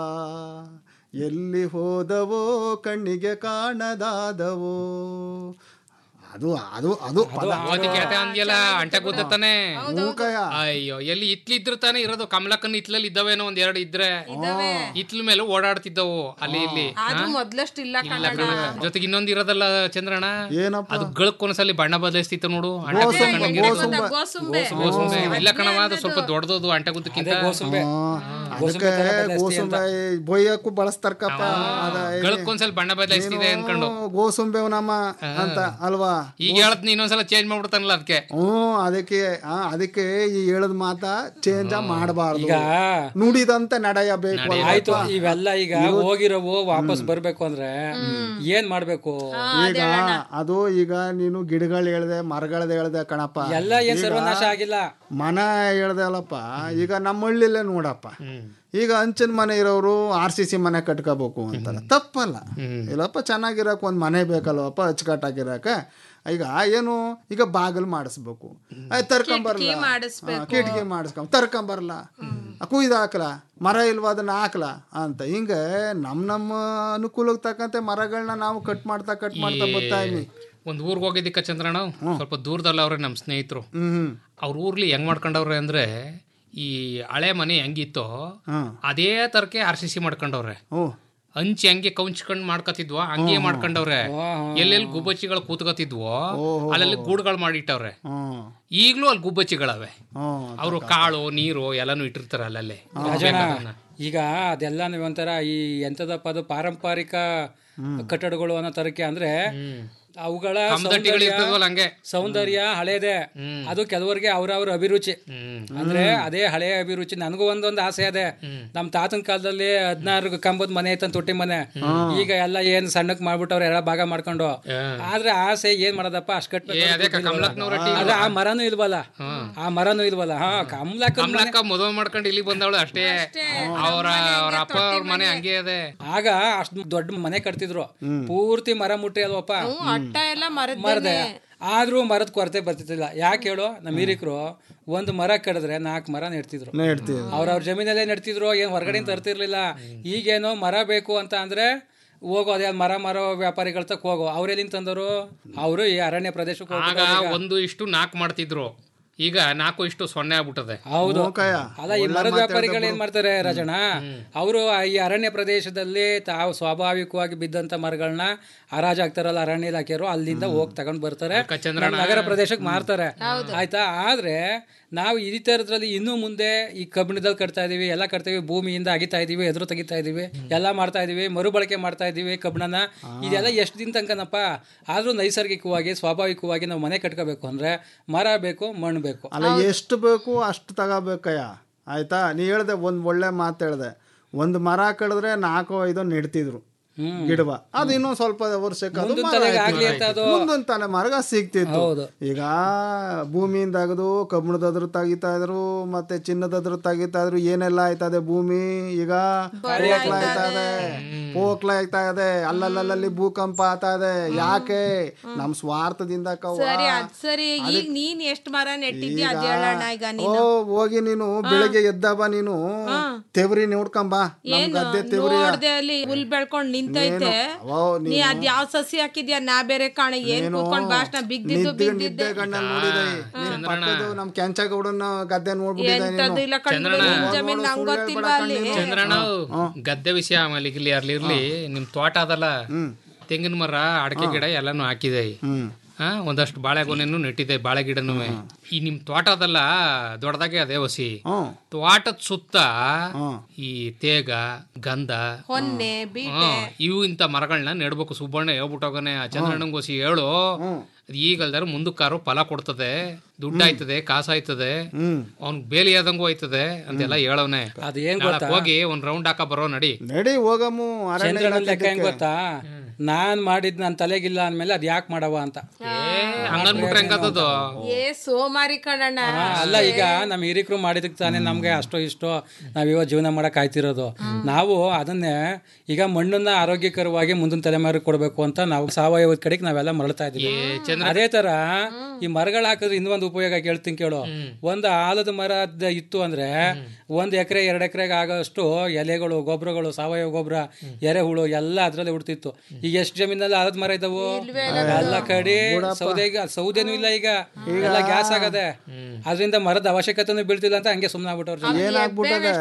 ಎಲ್ಲಿ ಹೋದವೋ ಕಣ್ಣಿಗೆ ಕಾಣದಾದವೋ ಅದು ಅದು ಅದು ಪದ. ಓದಿ ಕ್ಯಾತೆ ಅಂದ್ಯಲ್ಲ ಅಂಟೆ ಗೊತ್ತಾನೆ ಮೂಕಯ್ಯ. ಅಯ್ಯೋ ಎಲ್ಲಿ ಇತ್ಲಿ ಇದ್ರು ತಾನೇ ಇರೋದು ಕಮಲಕ್ಕನ್ ಇತ್ಲಲ್ಲಿ ಇದ್ದಾವೇನೋ ಒಂದ್ ಎರಡು ಇದ್ರೆ ಇತ್ಲ ಮೇಲೆ ಓಡಾಡ್ತಿದ್ದವು ಅಲ್ಲಿ ಇಲ್ಲಿ ಅದು ಮೊದ್ಲಷ್ಟು ಇಲ್ಲ ಇಲ್ಲ ಕಣ ಕಣಕ್ಕ. ಜೊತೆಗೆ ಇನ್ನೊಂದ್ ಇರೋದಲ್ಲ ಚಂದ್ರಣ್ಣ ಏನಪ್ಪ ಅದು ಗಳಕ್ಕೊಂದ್ಸಲಿ ಬಣ್ಣ ಬದಲಾಯಿಸ್ತಿತ್ತು ನೋಡು ಅಂಟೆ ಗುದ್ದಕ್ಕಂಗೆ ಇರೋದು. ಗೋಸುಂಬೆ ಗೋಸುಂಬೆ ಇಲ್ಲ ಕಣವ ಅದು ಸ್ವಲ್ಪ ದೊಡ್ಡದದು ಅಂಟೆ ಗುದ್ದಕ್ಕಿಂತ ಗೋಸುಂಬೆ ಅದಕ್ಕೆ ಗೋಸುಂಬೆ ಬೊಯ್ಯಕ್ಕೂ ಬಳಸ್ತಾರಕಪ್ಪ ಅದ ಗಳಕ್ಕೊಂದ್ಸಲ ಬಣ್ಣ ಬದಲಾಯಿಸ್ತಿದೆ ಅನ್ಕೊಂಡು ಗೋಸುಂಬೆವನಮ್ಮ ಅಂತ ಅಲ್ವಾ ಈಗ ಹೇಳದ್ ಇನ್ನೊಂದ್ಸಲ ಚೇಂಜ್ ಮಾಡ್ಬಿಡ್ತಾನಲ್ಲ ಅದಕ್ಕೆ ಹ್ಮ್ ಅದಕ್ಕೆ ಆ, ಅದಕ್ಕೆ ಈ ಹೇಳದ್ ಮಾತ ಚೇಂಜ್ ಮಾಡಬಾರ್ದು ಈಗ ನುಡಿದಂತೆ ನಡೆಯಬೇಕು ಅಲ್ವಾ? ಆಯ್ತು ಇವೆಲ್ಲ ಈಗ ಹೋಗಿರೋವು ವಾಪಸ್ ಬರ್ಬೇಕು ಅಂದ್ರೆ ಏನ್ ಮಾಡ್ಬೇಕು ಈಗ ಅದು ಈಗ ನೀನು ಗಿಡಗಳು ಹೇಳ್ದೆ ಮರಗಳದ ಹೇಳ್ದೆ ಕಣಪ್ಪ ಎಲ್ಲ ಏನ್ ಈಗ ಸರ್ವನಾಶ ಆಗಿಲ್ಲ ಮನ ಹೇಳ್ದೆ ಅಲ್ಲಪ್ಪ ಈಗ ನಮ್ಮ ಹಳ್ಳಿಲೇ ನೋಡಪ್ಪ ಈಗ ಹಂಚಿನ ಮನೆ ಇರೋರು ಆರ್ ಸಿ ಸಿ ಮನೆ ಕಟ್ಕೋಬೇಕು ಅಂತಾರೆ ತಪ್ಪಲ್ಲ ಇಲ್ಲಪ್ಪ ಚೆನ್ನಾಗಿರಕ್ ಒಂದು ಮನೆ ಬೇಕಲ್ವಪ್ಪ ಅಚ್ಚುಕಟ್ಟಾಗಿರಕ ಈಗ ಏನು ಈಗ ಬಾಗಿಲು ಮಾಡಿಸ್ಬೇಕು ಆಯ್ತು ತರ್ಕೊಂಬರ್ಲ ಮಾಡಿಸ್ಬೇಕು. ಕಿಟಕಿ ಮಾಡಿಸ್ಕೊಂಬ ತರ್ಕೊಂಬರ್ಲ ಕುಯ್ದು ಹಾಕ್ಲ ಮರ ಇಲ್ವಾ ಅದನ್ನ ಹಾಕ್ಲ ಅಂತ ಹಿಂಗೆ ನಮ್ಮ ನಮ್ಮ ಅನುಕೂಲಕ್ಕೆ ತಕ್ಕಂತೆ ಮರಗಳನ್ನ ನಾವು ಕಟ್ ಮಾಡ್ತಾ ಕಟ್ ಮಾಡ್ತಾ ಬರ್ತಾ ಇದ್ವಿ ಒಂದ್ ಊರ್ಗ್ ಹೋಗಿದ್ದಕ್ಕ ಚಂದ್ರಣ್ಣ ಸ್ವಲ್ಪ ದೂರದಲ್ಲಿ ಅವ್ರೆ ನಮ್ ಸ್ನೇಹಿತರು ಹ್ಮ್ ಅವ್ರ ಊರ್ಲಿ ಹೆಂಗ್ ಮಾಡ್ಕೊಂಡವ್ರೆ ಅಂದ್ರೆ ಈ ಹಳೆ ಮನೆ ಹೆಂಗಿತ್ತೋ ಹ್ಮ್ ಅದೇ ತರಕ್ಕೆ ಆರ್ ಸಿ ಸಿ ಮಾಡ್ಕೊಂಡವ್ರೆ ಓ ಹಂಚಿ ಹಂಗೆ ಕೌಂಚ್ಕೊಂಡ್ ಮಾಡ್ಕೊತಿದ್ವ ಹಂಗೆ ಮಾಡ್ಕೊಂಡವ್ರೆ ಎಲ್ಲೆಲ್ಲಿ ಗುಬ್ಬಚ್ಚಿಗಳು ಕೂತ್ಕೊತಿದ್ವೋ ಅಲ್ಲೆಲ್ಲಿ ಗೂಡುಗಳು ಮಾಡಿಟ್ಟವ್ರೆ ಹ್ಮ್ ಈಗ್ಲೂ ಅಲ್ಲಿ ಗುಬ್ಬಚ್ಚಿಗಳವೆ ಹ್ಮ್ ಅವರು ಕಾಳು ನೀರು ಎಲ್ಲಾನು ಇಟ್ಟಿರ್ತಾರ ಅಲ್ಲಲ್ಲೇ ರಾಜಣ್ಣ ಈಗ ಅದೆಲ್ಲ ಒಂಥರ ಈ ಎಂತದಪ್ಪ ಅದು ಪಾರಂಪರಿಕ ಕಟ್ಟಡಗಳು ಅನ್ನೋ ತರಕ್ಕೆ ಅಂದ್ರೆ ಅವುಗಳ ಕಮ್ದಟ್ಟಿಗಳು ಸೌಂದರ್ಯ- ಇರ್ತದವಲ್ಲ ಹಂಗೆ. ಸೌಂದರ್ಯ ಹಳೇದೆ ಅದು ಕೆಲವರಿಗೆ ಅವ್ರವ್ರ ಅಭಿರುಚಿ ಅಂದ್ರೆ ಅದೇ ಹಳೆ ಅಭಿರುಚಿ ನನಗೂ ಒಂದೊಂದು ಆಸೆ ಅದೇ ನಮ್ ತಾತನ ಕಾಲದಲ್ಲಿ ಹದಿನಾರು ಕಂಬದ ಮನೆ ಐತಂತ ತೊಟ್ಟಿ ಮನೆ ಈಗ ಎಲ್ಲ ಏನ್ ಸಣ್ಣಕ್ ಮಾಡ್ಬಿಟ್ಟವ್ರೆ ಎಲ್ಲ ಭಾಗ ಮಾಡ್ಕೊಂಡು ಆದ್ರೆ ಆಸೆ ಏನ್ ಮಾಡೋದಪ್ಪ ಅಷ್ಟ್ ಏ, ಅದೇ ಕ- ಕಮಲಕ್ಕನವ್ರ ಕಟ್ಬೇಕು ಅದೇ ಆ ಮರನೂ ಇಲ್ವಲ್ಲ ಆ ಮರನೂ ಇಲ್ವಲ್ಲ ಹಾ ಕಮಲಕ್ಕ ಕಮಲಕ್ಕ ಮದುವೆ ಮಾಡ್ಕೊಂಡು ಇಲ್ಲಿ ಬಂದವಳು ಅಷ್ಟೇ ಅವ್ರ ಅವ್ರ ಅಪ್ಪ ಅವ್ರ ಮನೆ ಹಂಗೆ ಅದೇ ಆಗ ಅಷ್ಟ್ ದೊಡ್ಡ ಮನೆ ಕಟ್ತಿದ್ರು ಪೂರ್ತಿ ಮರ ಮುಟ್ಟಿ ಅಲ್ವಪ್ಪ ಅಟ್ಟ ಎಲ್ಲ ಮರದ ಮರದೆ ಆದ್ರೂ ಮರದ ಕೊರತೆ ಬರ್ತಿರ್ಲಿಲ್ಲ ಯಾಕೆ ಹೇಳು ನಮ್ಮ ಹಿರಿಕರು ಒಂದು ಮರ ಕಡಿದ್ರೆ ನಾಲ್ಕು ಮರ ನೆಡ್ತಿದ್ರು ನೆಡ್ತಿದ್ರು. ಅವ್ರವ್ರ ಜಮೀನಲ್ಲೇ ನೆಡ್ತಿದ್ರು ಏನ್ ಹೊರಗಡೆ ತರ್ತಿರ್ಲಿಲ್ಲ ಈಗೇನೋ ಮರ ಬೇಕು ಅಂತ ಅಂದ್ರೆ ಹೋಗೋ ಅದೇ ಮರ ಮರ ವ್ಯಾಪಾರಿಗಳ ತಕ್ಕ ಹೋಗೋ ಅವ್ರೆಲ್ಲಿಂದ ತಂದರು ಅವರು ಈ ಅರಣ್ಯ ಪ್ರದೇಶಕ್ಕೆ ಆಗ ಹೋಗ್ಬಿಟ್ಟವ್ರು ಈಗ. ಒಂದು ಇಷ್ಟು ನಾಲ್ಕು ಮಾಡ್ತಿದ್ರು ಈಗ ನಾಲ್ಕು ಇಷ್ಟು ಸೊನ್ನೆ ಆಗ್ಬಿಟ್ಟದೆ ಹೌದು ಅಲ್ಲ ಈ ಮರದ ವ್ಯಾಪಾರಿಗಳು ಏನ್ ಮಾಡ್ತಾರೆ ರಾಜಣ್ಣ ಅವರು ಈ ಅರಣ್ಯ ಪ್ರದೇಶದಲ್ಲಿ ತಾವು ಸ್ವಾಭಾವಿಕವಾಗಿ ಬಿದ್ದಂತ ಮರಗಳನ್ನ ಹರಾಜಾಗ್ತಾರಲ್ಲ ಅರಣ್ಯ ಇಲಾಖೆಯವರು ಅಲ್ಲಿಂದ ಹೋಗಿ ತಗೊಂಡ್ ಬರ್ತಾರೆ ನಮ್ಮ ನಗರ ಪ್ರದೇಶಕ್ಕೆ ಮಾರ್ತಾರೆ ಆಯ್ತಾ ಆದ್ರೆ ನಾವು ಈ ತರದ್ರಲ್ಲಿ ಇನ್ನೂ ಮುಂದೆ ಈ ಕಬ್ಬಿಣದಲ್ಲಿ ಕಟ್ತಾ ಇದೀವಿ ಎಲ್ಲ ಕಟ್ತೀವಿ ಭೂಮಿಯಿಂದ ಅಗಿತಾ ಇದೀವಿ ಎದುರು ತೆಗಿತಾ ಇದೀವಿ ಎಲ್ಲ ಮಾಡ್ತಾ ಇದೀವಿ ಮರುಬಳಕೆ ಮಾಡ್ತಾ ಇದೀವಿ ಕಬ್ಬಿಣನ ಇದೆಲ್ಲ ಎಷ್ಟು ದಿನ ತನಕನಪ್ಪ ಆದ್ರೂ ನೈಸರ್ಗಿಕವಾಗಿ ಸ್ವಾಭಾವಿಕವಾಗಿ ನಾವು ಮನೆ ಕಟ್ಕೋಬೇಕು ಅಂದ್ರೆ ಮರ ಬೇಕು ಮಣ್ಣು ಬೇಕು ಅಲ್ಲ ಎಷ್ಟು ಬೇಕು ಅಷ್ಟು ತಗೋಬೇಕಯ್ಯ ಆಯ್ತಾ ನೀ ಹೇಳ್ದೆ ಒಂದು ಒಳ್ಳೆ ಮಾತು ಹೇಳ್ದೆ ಒಂದು ಮರ ಕಡಿದ್ರೆ ನಾಲ್ಕು ಐದು ನೆಡ್ತಿದ್ರು ಗಿಡವ ಅದು ಇನ್ನೊಂದ್ ಸ್ವಲ್ಪ ವರ್ಷಕ್ಕೆ ಅದು ಮುಂದಿನ ಮರ ತಲೆಗೆ ಆಯ್ತು. ಆಗ್ಲಿ ಅಂತ ಅದು- ಮುಂದಿನ ತಲೆ ಮರಗ ಸಿಗ್ತಿತ್ತು ಹೌದು. ಈಗ ಭೂಮಿಯಿಂದ ತೆಗೆದು ಕಬ್ಬಿಣದದ್ರು ತೆಗಿತಾ ಇದ್ರು ಮತ್ತೆ ಚಿನ್ನದದ್ರು ತೆಗಿತಾ ಇದ್ರು ಏನೆಲ್ಲ ಆಯ್ತದೆ ಭೂಮಿ ಈಗ ಪೋಕ್ಲ ಆಯ್ತದೆ ಪೋಕ್ಲ ಆಯ್ತಾ ಇದೆ ಅಲ್ಲಲ್ಲಲ್ಲಿ ಭೂಕಂಪ ಆಗ್ತಾ ಇದೆ ಯಾಕೆ ನಮ್ ಸ್ವಾರ್ಥದಿಂದ ಕವ್ವ. ಸರಿ ಅದ್ ಸರಿ ಈಗ ನೀನ್ ಎಷ್ಟ್ ಮರ ನೆಟ್ಟಿದ್ಯಾ ಅದ್ ಹೇಳೋಣ ಈಗ ಓ ನೀನು ಹೋಗಿ ನೀನು ಬೆಳಿಗ್ಗೆ ಎದ್ದಬ ನೀನು ತೆವರಿ ನೋಡ್ಕೊಂಬ ನಮ್ ಏನು ಗದ್ದೆ ತೆವರಿ ನೋಡ್ದೆ ಅಲ್ಲಿ ಹುಲ್ ಬೆಳ್ಕೊಂಡ್ ನಿಂತೈತೆ ಅವೋ ನೀ ಅದ್ ಯಾವ ಸಸಿ ಹಾಕಿದ್ಯಾ ನಾ ಬೇರೆ ಕಾಣ ಏನ್ ಕೂತ್ಕೊಂಡ್ ಭಾಷಣ ಬಿದ್ದಿದ್ದು ಬಿದ್ದಿದ್ದೆ ಕಣ್ಣಲ್ಲಿ ನೋಡಿದೆ ನೀನ್ ಪಕ್ಕದ್ದು ನಮ್ ಕೆಂಚಗೌಡನ ಗದ್ದೆ ನೋಡ್ಬಿಟ್ಟಿದೆ ಎಂತದು ಇಲ್ಲ ಕಂಡು ನಿನ್ ಜಮೀನ್ ನಂಗ್ ಗೊತ್ತಿಲ್ವಾ ಅಲ್ಲಿ ಚಂದ್ರಣ್ಣ ಗದ್ದೆ ವಿಷಯ ಆಮೇಲೆ ಇಲ್ಲಿ ಅರ್ಲಿ ಇರ್ಲಿ ನಿಮ್ ತೋಟ ಅದಲ್ಲ ತೆಂಗಿನ ಮರ ಅಡಕೆ ಗಿಡ ಎಲ್ಲಾನು ಹಾಕಿದೆ ಹಾ ಒಂದಷ್ಟು ಬಾಳೆಗೊನೆನು ನೆಟ್ಟಿದೆ ಬಾಳೆ ಗಿಡನು ಈ ನಿಮ್ ತೋಟ ಅದಲ್ಲ ದೊಡ್ಡದಾಗೆ ಅದೇ ಹೊಸಿ ತೋಟದ ಸುತ್ತ ಈ ತೇಗ ಗಂಧ ಹೊನ್ನೆ ಬೀಟೆ ಹಾ, ಇವು ಇಂಥ ಮರಗಳನ್ನ ನೆಡ್ಬೇಕು ಸುಬ್ಬಣ್ಣ ಹೇಳ್ಬಿಟ್ಟೋಗನೆ ಚಂದ್ರಣ್ಣಂಗೋಸಿ ಹೇಳು ಅದ್ ಈಗಲ್ದಾರ ಮುಂದಕ್ಕಾರು ಫಲ ಕೊಡ್ತದೆ ದುಡ್ಡು ಆಯ್ತದೆ ಕಾಸು ಆಯ್ತದೆ ಅವ್ನ್ ಬೇಲಿ ಆದಂಗೂ ಆಯ್ತದೆ ಅಂತೆಲ್ಲ ಹೇಳವ್ನೆ ಅದ್ ಏನ್ ನಾಳಕ್ ಗೊತ್ತಾ? ಹೋಗಿ ಒಂದ್ ರೌಂಡ್ ಹಾಕ ಬರೋ ನಡಿ ನಡಿ ಹೋಗಮ್ಮು ಅರಣ್ಯ ಚಂದ್ರನ ಲೆಕ್ಕ ಇಲಾಖೆ ಹೆಂಗ್ ಗೊತ್ತಾ ನಾನ್ ಮಾಡಿದ್ ನನ್ ತಲೆಗಿಲ್ಲ ಅಂದ್ಮೇಲೆ ಅದ್ ಯಾಕೆ ಮಾಡವ ಅಂತ ಹಂಗನ್ಬಿಟ್ರೆ ಹೆಂಗದದು ಏ ಸೋಮಾರಿ ಕಣಣ್ಣ ಆ, ಅಲ್ಲ ಈಗ ನಮ್ ಹಿರಿಕರು ಮಾಡಿದಕ್ಕೆ ತಾನೇ ನಮ್ಗೆ ಅಷ್ಟೋ ಇಷ್ಟೋ ನಾವ್ ಇವಾಗ ಜೀವನ ಮಾಡಕ್ ಆಯ್ತಿರೋದು ನಾವು ಅದನ್ನೇ ಈಗ ಮಣ್ಣನ್ನ ಆರೋಗ್ಯಕರವಾಗಿ ಮುಂದಿನ ತಲೆಮಾರಿಗೆ ಕೊಡ್ಬೇಕು ಅಂತ ನಾವು ಸಾವಯವ ಕಡೆಗೆ ನಾವೆಲ್ಲ ಮರಳ್ತಾ ಇದೀವಿ ಅದೇ ತರ ಈ ಮರಗಳು ಹಾಕಿದ್ರೆ ಇನ್ನೊಂದು ಉಪಯೋಗ ಕೇಳ್ತೀನಿ ಕೇಳು ಒಂದು ಆಲದ ಮರದ ಇತ್ತು ಅಂದ್ರೆ ಒಂದ್ ಎಕರೆ ಎರಡ್ ಎಕರೆಗೆ ಆಗೋಷ್ಟು ಎಲೆಗಳು ಗೊಬ್ಬರಗಳು ಸಾವಯವ ಗೊಬ್ಬರ ಎರೆಹುಳು ಎಲ್ಲ ಅದ್ರಲ್ಲಿ ಹುಡ್ತಿತ್ತು ಈಗ ಎಷ್ಟು ಜಮೀನಲ್ಲಿ ಆಲದ ಮರ ಇದಾವು ಎಲ್ಲ ಕಡೆ ಸೌದೆ ಸೌದೆನೂ ಇಲ್ಲ ಈಗ ಎಲ್ಲ ಗ್ಯಾಸ್ ಆಗದೆ ಅದರಿಂದ ಮರದ ಅವಶ್ಯಕತೆನೂ ಬೀಳ್ತಿಲ್ಲ ಅಂತ ಹಂಗೆ ಸುಮ್ಮನೆ ಆಗ್ಬಿಟ್ಟವ್ರು ಏನಾಗ್ಬಿಟ್ಟದೆ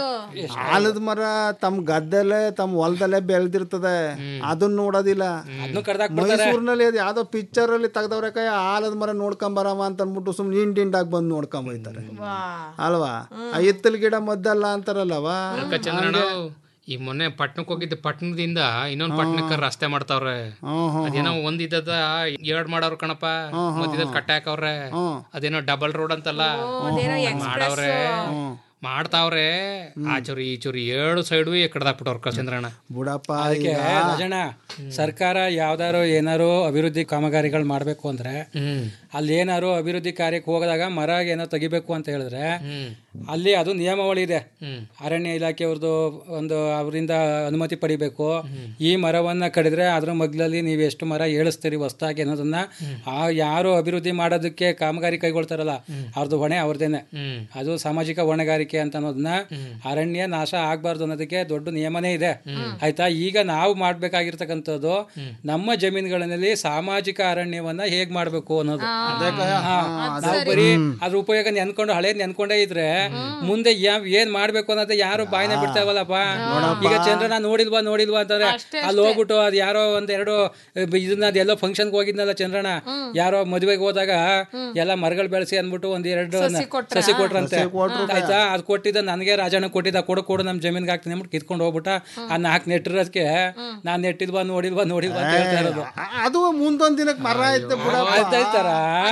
ಆಲದ ಮರ ತಮ್ ಗದ್ದೆಲೆ ತಮ್ಮ ಹೊಲದಲ್ಲೇ ಬೆಳ್ದಿರ್ತದೆ ಅದನ್ನ ನೋಡೋದಿಲ್ಲ ಅದನ್ನು ಕಡ್ದಾಕ್ ಮೈಸೂರಿನಲ್ಲಿ ಅದು ಯಾವ್ದೋ ಪಿಕ್ಚರ್ ಅಲ್ಲಿ ತೆಗ್ದವ್ರೆ ಕೈ ಆಲದ ಮರ ನೋಡ್ಕೊಂಬರವ ಅಂತ ಅಂದ್ಬಿಟ್ಟು ಸುಮ್ನೆ ಇಂಡ್ ಇಂಡಾಗಿ ಬಂದು ನೋಡ್ಕೊಂಬೈತಾರೆ ಅಲ್ವಾ ಆ ಎತ್ತಲ್ ಗಿಡ ಮದ್ದಲ್ಲ ಅಂತಾರಲ್ಲವಾ ಅದ್ಕ ಚಂದ್ರಣ್ಣ ಈ ಮೊನ್ನೆ ಪಟ್ನಕ್ ಹೋಗಿದ್ದೆ ಪಟ್ನದಿಂದ ಇನ್ನೊಂದ್ ಪಟ್ನಕ್ಕ ರಸ್ತೆ ಮಾಡ್ತಾವ್ರೆ ಅದೇನೋ ಒಂದಿದ್ದದ ಎರಡ್ ಮಾಡವ್ರ ಕಣಪ್ಪ ಮಧ್ಯದಲ್ಲಿ ಕಟ್ಟೆ ಹಾಕವ್ರೆ ಅದೇನೋ ಡಬಲ್ ರೋಡ್ ಅಂತಲ್ಲ ಮಾಡವ್ರೆ ಮಾಡ್ತಾವ್ರೆ ಆ ಚೂರಿ ಈ ಚೂರಿ ಏಳು ಸೈಡು ಕಡ್ದಾಕ್ಬಿಟ್ಟವ್ರ ಚಂದ್ರಣ್ಣ ಬುಡಪ್ಪ ಅದಕ್ಕೆ ರಾಜಣ್ಣ ಸರ್ಕಾರ ಯಾವ್ದಾರು ಏನಾರು ಅಭಿವೃದ್ಧಿ ಕಾಮಗಾರಿಗಳು ಮಾಡ್ಬೇಕು ಅಂದ್ರೆ ಅಲ್ಲಿ ಏನಾರು ಅಭಿವೃದ್ಧಿ ಕಾರ್ಯಕ್ಕೆ ಹೋಗದಾಗ ಮರ ಏನೋ ತೆಗಿಬೇಕು ಅಂತ ಹೇಳಿದ್ರೆ ಅಲ್ಲಿ ಅದು ನಿಯಮಾವಳಿ ಇದೆ ಅರಣ್ಯ ಇಲಾಖೆಯವ್ರದ್ದು ಒಂದು ಅವರಿಂದ ಅನುಮತಿ ಪಡಿಬೇಕು ಈ ಮರವನ್ನ ಕಡಿದ್ರೆ ಅದ್ರ ಮಗ್ಲಲ್ಲಿ ನೀವು ಎಷ್ಟು ಮರ ಏಳಿಸ್ತೀರಿ ಹೊಸ್ದಾಗಿ ಅನ್ನೋದನ್ನ ಆ ಯಾರು ಅಭಿವೃದ್ಧಿ ಮಾಡೋದಕ್ಕೆ ಕಾಮಗಾರಿ ಕೈಗೊಳ್ತಾರಲ್ಲ ಅವ್ರದ್ದು ಹೊಣೆ ಅವ್ರದ್ದೇನೆ ಅದು ಸಾಮಾಜಿಕ ಹೊಣೆಗಾರಿಕೆ ಅಂತ ಅನ್ನೋದನ್ನ ಅರಣ್ಯ ನಾಶ ಆಗ್ಬಾರ್ದು ಅನ್ನೋದಕ್ಕೆ ದೊಡ್ಡ ನಿಯಮನೇ ಇದೆ ಆಯ್ತಾ ಈಗ ನಾವು ಮಾಡ್ಬೇಕಾಗಿರ್ತಕ್ಕಂಥದ್ದು ನಮ್ಮ ಜಮೀನುಗಳಲ್ಲಿ ಸಾಮಾಜಿಕ ಅರಣ್ಯವನ್ನ ಹೇಗ್ ಮಾಡ್ಬೇಕು ಅನ್ನೋದು ಹಾ, ನಾವು ಬರೀ ಅದ್ರ ಉಪಯೋಗ ನೆನ್ಕೊಂಡು ಹಳೇದ್ ನೆನ್ಕೊಂಡೇ ಇದ್ರೆ ಮುಂದೆ ಯಾವ್ ಏನ್ ಮಾಡ್ಬೇಕು ಅನ್ನೋದೇ ಯಾರು ಬಾಯಿನ ಬಿಡ್ತಾವಲ್ಲಪ್ಪ ಈಗ ಚಂದ್ರನ ನೋಡಿಲ್ವಾ ನೋಡಿಲ್ವಾ ಅಂತಂದ್ರೆ ಅಲ್ಲಿ ಹೋಗ್ಬಿಟ್ಟು ಅದ್ ಯಾರೋ ಒಂದೆರಡು ಅಹ್, ಇದನ್ನ ಅದೆಲ್ಲೋ ಫಂಕ್ಷನ್ಗೆ ಹೋಗಿದ್ನಲ್ಲ ಚಂದ್ರನ ಯಾರೋ ಮದುವೆಗೆ ಹೋದಾಗ ಎಲ್ಲ ಮರಗಳು ಬೆಳೆಸಿ ಅಂದ್ಬಿಟ್ಟು ಒಂದ್ ಎರಡು ಸಸಿ ಕೊಟ್ರಂತೆ ಆಯ್ತಾ ಅದ್ ಕೊಟ್ಟಿದ್ದ ನನಗೆ ರಾಜಣ್ಣ ಕೊಟ್ಟಿದ್ದ ಕೊಡು ಕೊಡು ನಮ್ ಜಮೀನ್ಗೆ ಹಾಕ್ತೀನಿ ಅಂದ್ಬಿಟ್ಟು ಕಿತ್ಕೊಂಡು ಹೋಗ್ಬಿಟ್ಟ ಆ ನಾಲ್ಕು ನೆಟ್ಟಿರೋದಕ್ಕೆ ನಾನ್ ನೆಟ್ಟಿಲ್ವಾ ನೋಡಿಲ್ವಾ ನೋಡಿಲ್ವಾ ಅಂತ ಹೇಳ್ತಾ ಇರೋದು ಅದು ಮುಂದೊಂದ್ ದಿನಕ್ಕೆ ಮರ ಐತೆ ಬಿಡಪ್ಪ ಆಯ್ತಾಯ್ತಾರ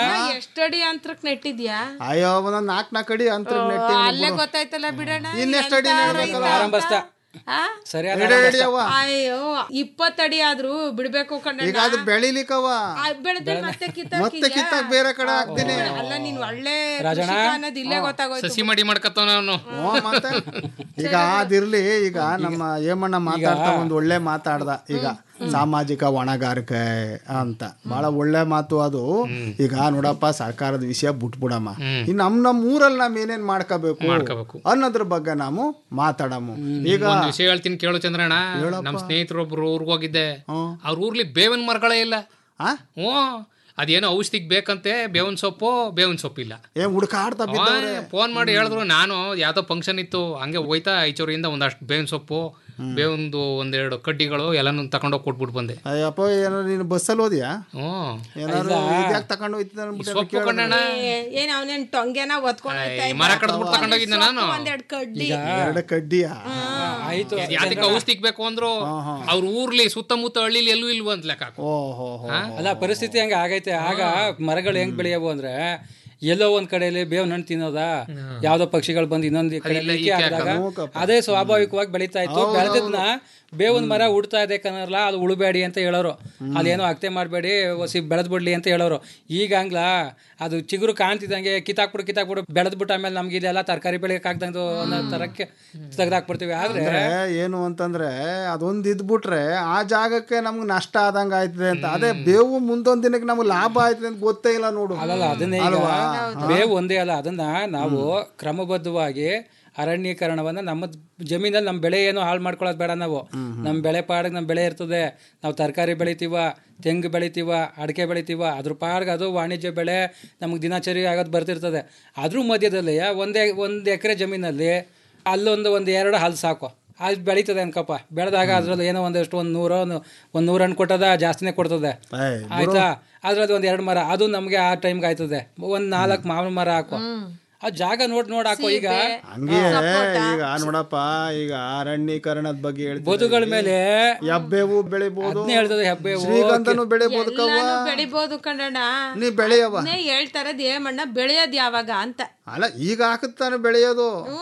ಎಷ್ಟಡಿ ಅಂತರಕ್ ನೆಟ್ಟಿದ್ಯಾ ಅಯ್ಯೋ ಒಂದೊಂದ್ ನಾಲ್ಕು ನಾಲ್ಕು ಅಡಿ ಅಂತ ನೆಟ್ಟಿ ಅಲ್ಲೇ ಗೊತ್ತಾಯ್ತಲ್ಲ ಬಿಡೋಣ ಇನ್ನೆಷ್ಟು ಅಡಿ ನೆಡ್ಬೇಕಲ್ಲ ಆರಂಭಸ್ತ ಆ? ಸರಿಯಾದ ಎಡೆ ಎಡಿ ಅವ ಅಯ್ಯೋ ಇಪ್ಪತ್ತಡಿ ಆದ್ರೂ ಬಿಡ್ಬೇಕು ಕಣ್ಣ ಈಗ ಅದು ಬೆಳಿಲಿಕ್ಕವ ಬೆಳೆದ್ರೆ ಮತ್ತೆ ಮತ್ತೆ ಕಿತ್ತಾಕಿದ್ಯಾ? ಕಿತ್ತಾಕ್ ಬೇರೆ ಕಡೆ ಹಾಕ್ತೀನಿ ಅಲ್ಲ ನೀನ್ ಒಳ್ಳೆ ಕೃಷಿಕ ಅನ್ನೋದು ಇಲ್ಲೇ ಗೊತ್ತಾಗೋಯ್ತು ಸಸಿ ಮಡಿ ಮಾಡ್ಕತ್ತವ ಅವನು ಹ್ಞೂ, ಮತ್ತೆ ಈಗ ಅದಿರ್ಲಿ ಈಗ ನಮ್ಮ ಏಮಣ್ಣ ಮಾತಾಡ್ತಾ ಒಂದು ಒಳ್ಳೆ ಮಾತಾಡ್ದ ಈಗ ಸಾಮಾಜಿಕ ಹೊಣೆಗಾರಿಕೆ ಅಂತ ಬಹಳ ಒಳ್ಳೆ ಮಾತು ಅದು ಈಗ ನೋಡಪ್ಪ ಸರ್ಕಾರದ ವಿಷಯ ಬಿಟ್ಬಿಡಮ್ಮ ಇನ್ನು ನಮ್ ನಮ್ಮ ಊರಲ್ಲಿ ನಾವ್ ಏನೇನ್ ಮಾಡ್ಕೋಬೇಕು ಮಾಡ್ಕೋಬೇಕು. ಅನ್ನೋದ್ರ ಬಗ್ಗೆ ನಾವು ಮಾತಾಡಮ್ಮ ಈಗ ಒಂದ್ ವಿಷಯ ಹೇಳ್ತೀನಿ ಕೇಳು ಚಂದ್ರಣ್ಣ ನಮ್ ಸ್ನೇಹಿತರೊಬ್ರು ಊರ್ಗ್ ಹೋಗಿದ್ದೆ ಅವ್ರ ಊರ್ಲಿ ಬೇವಿನ ಮರಗಳೇ ಇಲ್ಲ ಆ? ಹ್ಞೂ ಅದೇನೋ ಔಷಧಿಗೆ ಬೇಕಂತೆ ಬೇವಿನ ಸೊಪ್ಪು ಬೇವಿನ ಸೊಪ್ಪಿಲ್ಲ ಏನ್ ಹುಡುಕಾಡ್ತಾ ಬಿದ್ದವ್ರೆ ಫೋನ್ ಮಾಡಿ ಹೇಳಿದ್ರು ನಾನು ಯಾವ್ದೋ ಫಂಕ್ಷನ್ ಇತ್ತು ಹಂಗೆ ಹೋಯ್ತಾ ಐಚೂರಿಂದ ಒಂದಷ್ಟು ಬೇವಿನ ಸೊಪ್ಪು ಬೇವಿಂದು ಒಂದೆರಡು ಕಡ್ಡಿಗಳು ಎಲ್ಲಾನು ತಗೊಂಡೋಗಿ ಕೊಟ್ಬಿಟ್ಟು ಬಂದೆ ಅಯ್ಯಪ್ಪ ಏನಾರು ನೀನು ಬಸ್ಸಲ್ಲಿ ಹೋದ್ಯಾ ಹ್ಞೂ ಏನಾರು ಇದ್ಯಾಕ್ ತಗೊಂಡು ಹೋಯ್ತಿದ್ದ ಅನ್ಬಿಟ್ಟು ಸೊಪ್ಪು ಕೇಳ್ದೆ. ಕಣ್ಣಣ್ಣ ಏ, ಏನ್ ಅವನೇನ್ ಟೊಂಗೆನ ಒತ್ಕೊಂಡ್ ಹೋಯ್ತಾ ಈ ಇದ್ದ? ಮರ ಕಡ್ದ್ಬಿಟ್ಟು ತಗೊಂಡೋಗಿದ್ದೆ ನಾನು ಒಂದೆರಡ್ ಕಡ್ಡಿ ಎರಡು ಕಡ್ಡಿಯಾ ಆಯ್ತು ಯಾವ್ದಕ್ಕೆ ಔಷಧಿಗೆ ಬೇಕು ಅಂದ್ರು ಅವ್ರ ಊರ್ಲಿ ಸುತ್ತಮುತ್ತ ಹಳ್ಳಿಲಿ ಎಲ್ಲೂ ಇಲ್ವ ಅಂತ ಲೆಕ್ಕ ಹಾಕು. ಓಹೋ ಹೋ ಅಲ್ಲ ಪರಿಸ್ಥಿತಿ ಹಂಗ ಆಗೈತೆ ಆಗ ಮರಗಳು ಹೆಂಗ್ ಬೆಳೆಯವು ಅಂದ್ರೆ ಎಲ್ಲೋ ಒಂದ್ ಕಡೆಯಲ್ಲಿ ಬೇವಿನ ಹಣ್ಣು ತಿನ್ನೋದ ಯಾವ್ದೋ ಪಕ್ಷಿಗಳು ಬಂದು ಇನ್ನೊಂದ್ ಕಡೆ ಈಕೆ ಹಾಕಿದಾಗ ಅದೇ ಸ್ವಾಭಾವಿಕವಾಗಿ ಬೆಳೀತಾ ಇತ್ತು ಬೆಳೆದದ್ನ ಬೇವಿನ ಮರ ಉಡ್ತಾ ಇದೆ ಕನ್ನರ್ಲ ಅದು ಉಳಬೇಡಿ ಅಂತ ಹೇಳೋರು ಅದೇನೋ ಅಕ್ತೆ ಮಾಡಬೇಡಿ ಒಸಿ ಬೆಳೆದ್ಬಿಡ್ಲಿ ಅಂತ ಹೇಳೋರು ಈಗ ಹಂಗ್ಲಾ ಅದು ಚಿಗುರು ಕಾಣ್ತಿದ್ದಂಗೆ ಕಿತ್ತಾಕ್ಬಿಡು ಕಿತ್ತಾಕ್ಬಿಡು ಬೆಳೆದ್ಬಿಟ್ಟು ಆಮೇಲೆ ನಮ್ಗೆ ಇದೆಲ್ಲ ತರಕಾರಿ ಬೆಳೆಯಕ್ ಆಗ್ದಂಗೆ ಅನ್ನೋ ತರಕ್ಕೆ ತೆಗ್ದಾಕ್ಬಿಡ್ತೀವಿ ಆದ್ರೆ ಅಂದ್ರೆ ಏನು ಅಂತಂದ್ರೆ ಅದೊಂದು ಇದ್ಬಿಟ್ರೆ ಆ ಜಾಗಕ್ಕೆ ನಮ್ಗೆ ನಷ್ಟ ಆದಂಗ ಆಯ್ತದೆ ಅಂತ ಅದೇ ಬೇವು ಮುಂದೊಂದ್ ದಿನಕ್ಕೆ ನಮ್ಗೆ ಲಾಭ ಆಯ್ತದೆ ಅಂತ ಗೊತ್ತೇ ಇಲ್ಲ ನೋಡು ಅಲ್ಲಲ್ಲ ಅದನ್ನೇ ಈಗ ಬೇವು ಒಂದೇ ಅಲ್ಲ ಅದನ್ನ ನಾವು ಕ್ರಮಬದ್ಧವಾಗಿ ಅರಣ್ಯೀಕರಣವನ್ನ ನಮ್ಮ ಜಮೀನಲ್ಲಿ ನಮ್ಮ ಬೆಳೆ ಏನು ಹಾಳು ಮಾಡ್ಕೊಳ್ಳೋದು ಬೇಡ ನಾವು ನಮ್ಮ ಬೆಳೆ ಪಾಡಿಗೆ ನಮ್ಮ ಬೆಳೆ ಇರ್ತದೆ ನಾವು ತರಕಾರಿ ಬೆಳಿತೀವ ತೆಂಗು ಬೆಳಿತೀವ ಅಡಿಕೆ ಬೆಳಿತೀವ ಅದ್ರ ಪಾಡ್ಗೆ ಅದು ವಾಣಿಜ್ಯ ಬೆಳೆ ನಮಗೆ ದಿನಚರಿ ಆಗೋದು ಬರ್ತಿರ್ತದೆ ಅದ್ರ ಮಧ್ಯದಲ್ಲಿ ಒಂದೇ ಒಂದು ಎಕರೆ ಜಮೀನಲ್ಲಿ ಅಲ್ಲೊಂದು ಒಂದು ಎರಡು ಹಲ್ ಸಾಕು ಅದು ಬೆಳೀತದೆ ಅನ್ಕಪ್ಪ ಬೆಳೆದಾಗ ಅದ್ರಲ್ಲಿ ಏನೋ ಒಂದಷ್ಟು ಒಂದು ನೂರು ಒಂದು ನೂರು ಹಣ್ಣು ಕೊಟ್ಟದ ಜಾಸ್ತಿನೇ ಕೊಡ್ತದೆ ಏಯ್, ಆಯ್ತಾ ಅದ್ರಲ್ಲಿ ಒಂದ್ ಎರಡು ಮರ ಅದು ನಮ್ಗೆ ಆ ಟೈಮ್ಗೆ ಆಯ್ತದೆ ಒಂದ್ ನಾಲ್ಕು ಮಾವಿನ ಮರ ಹಾಕೋ ಆ ಜಾಗ ನೋಡ್ ನೋಡ್ ಹಾಕೋ ಈಗ ಹಂಗೆ ಈಗ ನೋಡಪ್ಪ ಈಗ ಅರಣ್ಯೀಕರಣದ ಬಗ್ಗೆ ಹೇಳ್ತೀನಿ ಬದುಗಳ ಮೇಲೆ ಹೆಬ್ಬೇವು ಬೆಳಿಬಹುದು ಅದ್ನೇ ಹೇಳ್ತದೆ ಹೆಬ್ಬೇವು ಶ್ರೀಗಂಧನು ಬೆಳಿಬಹುದು ಕವ್ವ ಎಲ್ಲಾನು ಬೆಳಿಬೋದು ಕಣ್ಣಣ್ಣ ನೀ ಬೆಳೆಯವ ನೇ ಹೇಳ್ತಾರದ್ ಏಮಣ್ಣ ಬೆಳೆಯೋದ್ ಯಾವಾಗ ಅಂತ ಅಲ್ಲ ಈಗ ಹಾಕುತ್ತಾನೆ ಬೆಳೆಯೋದು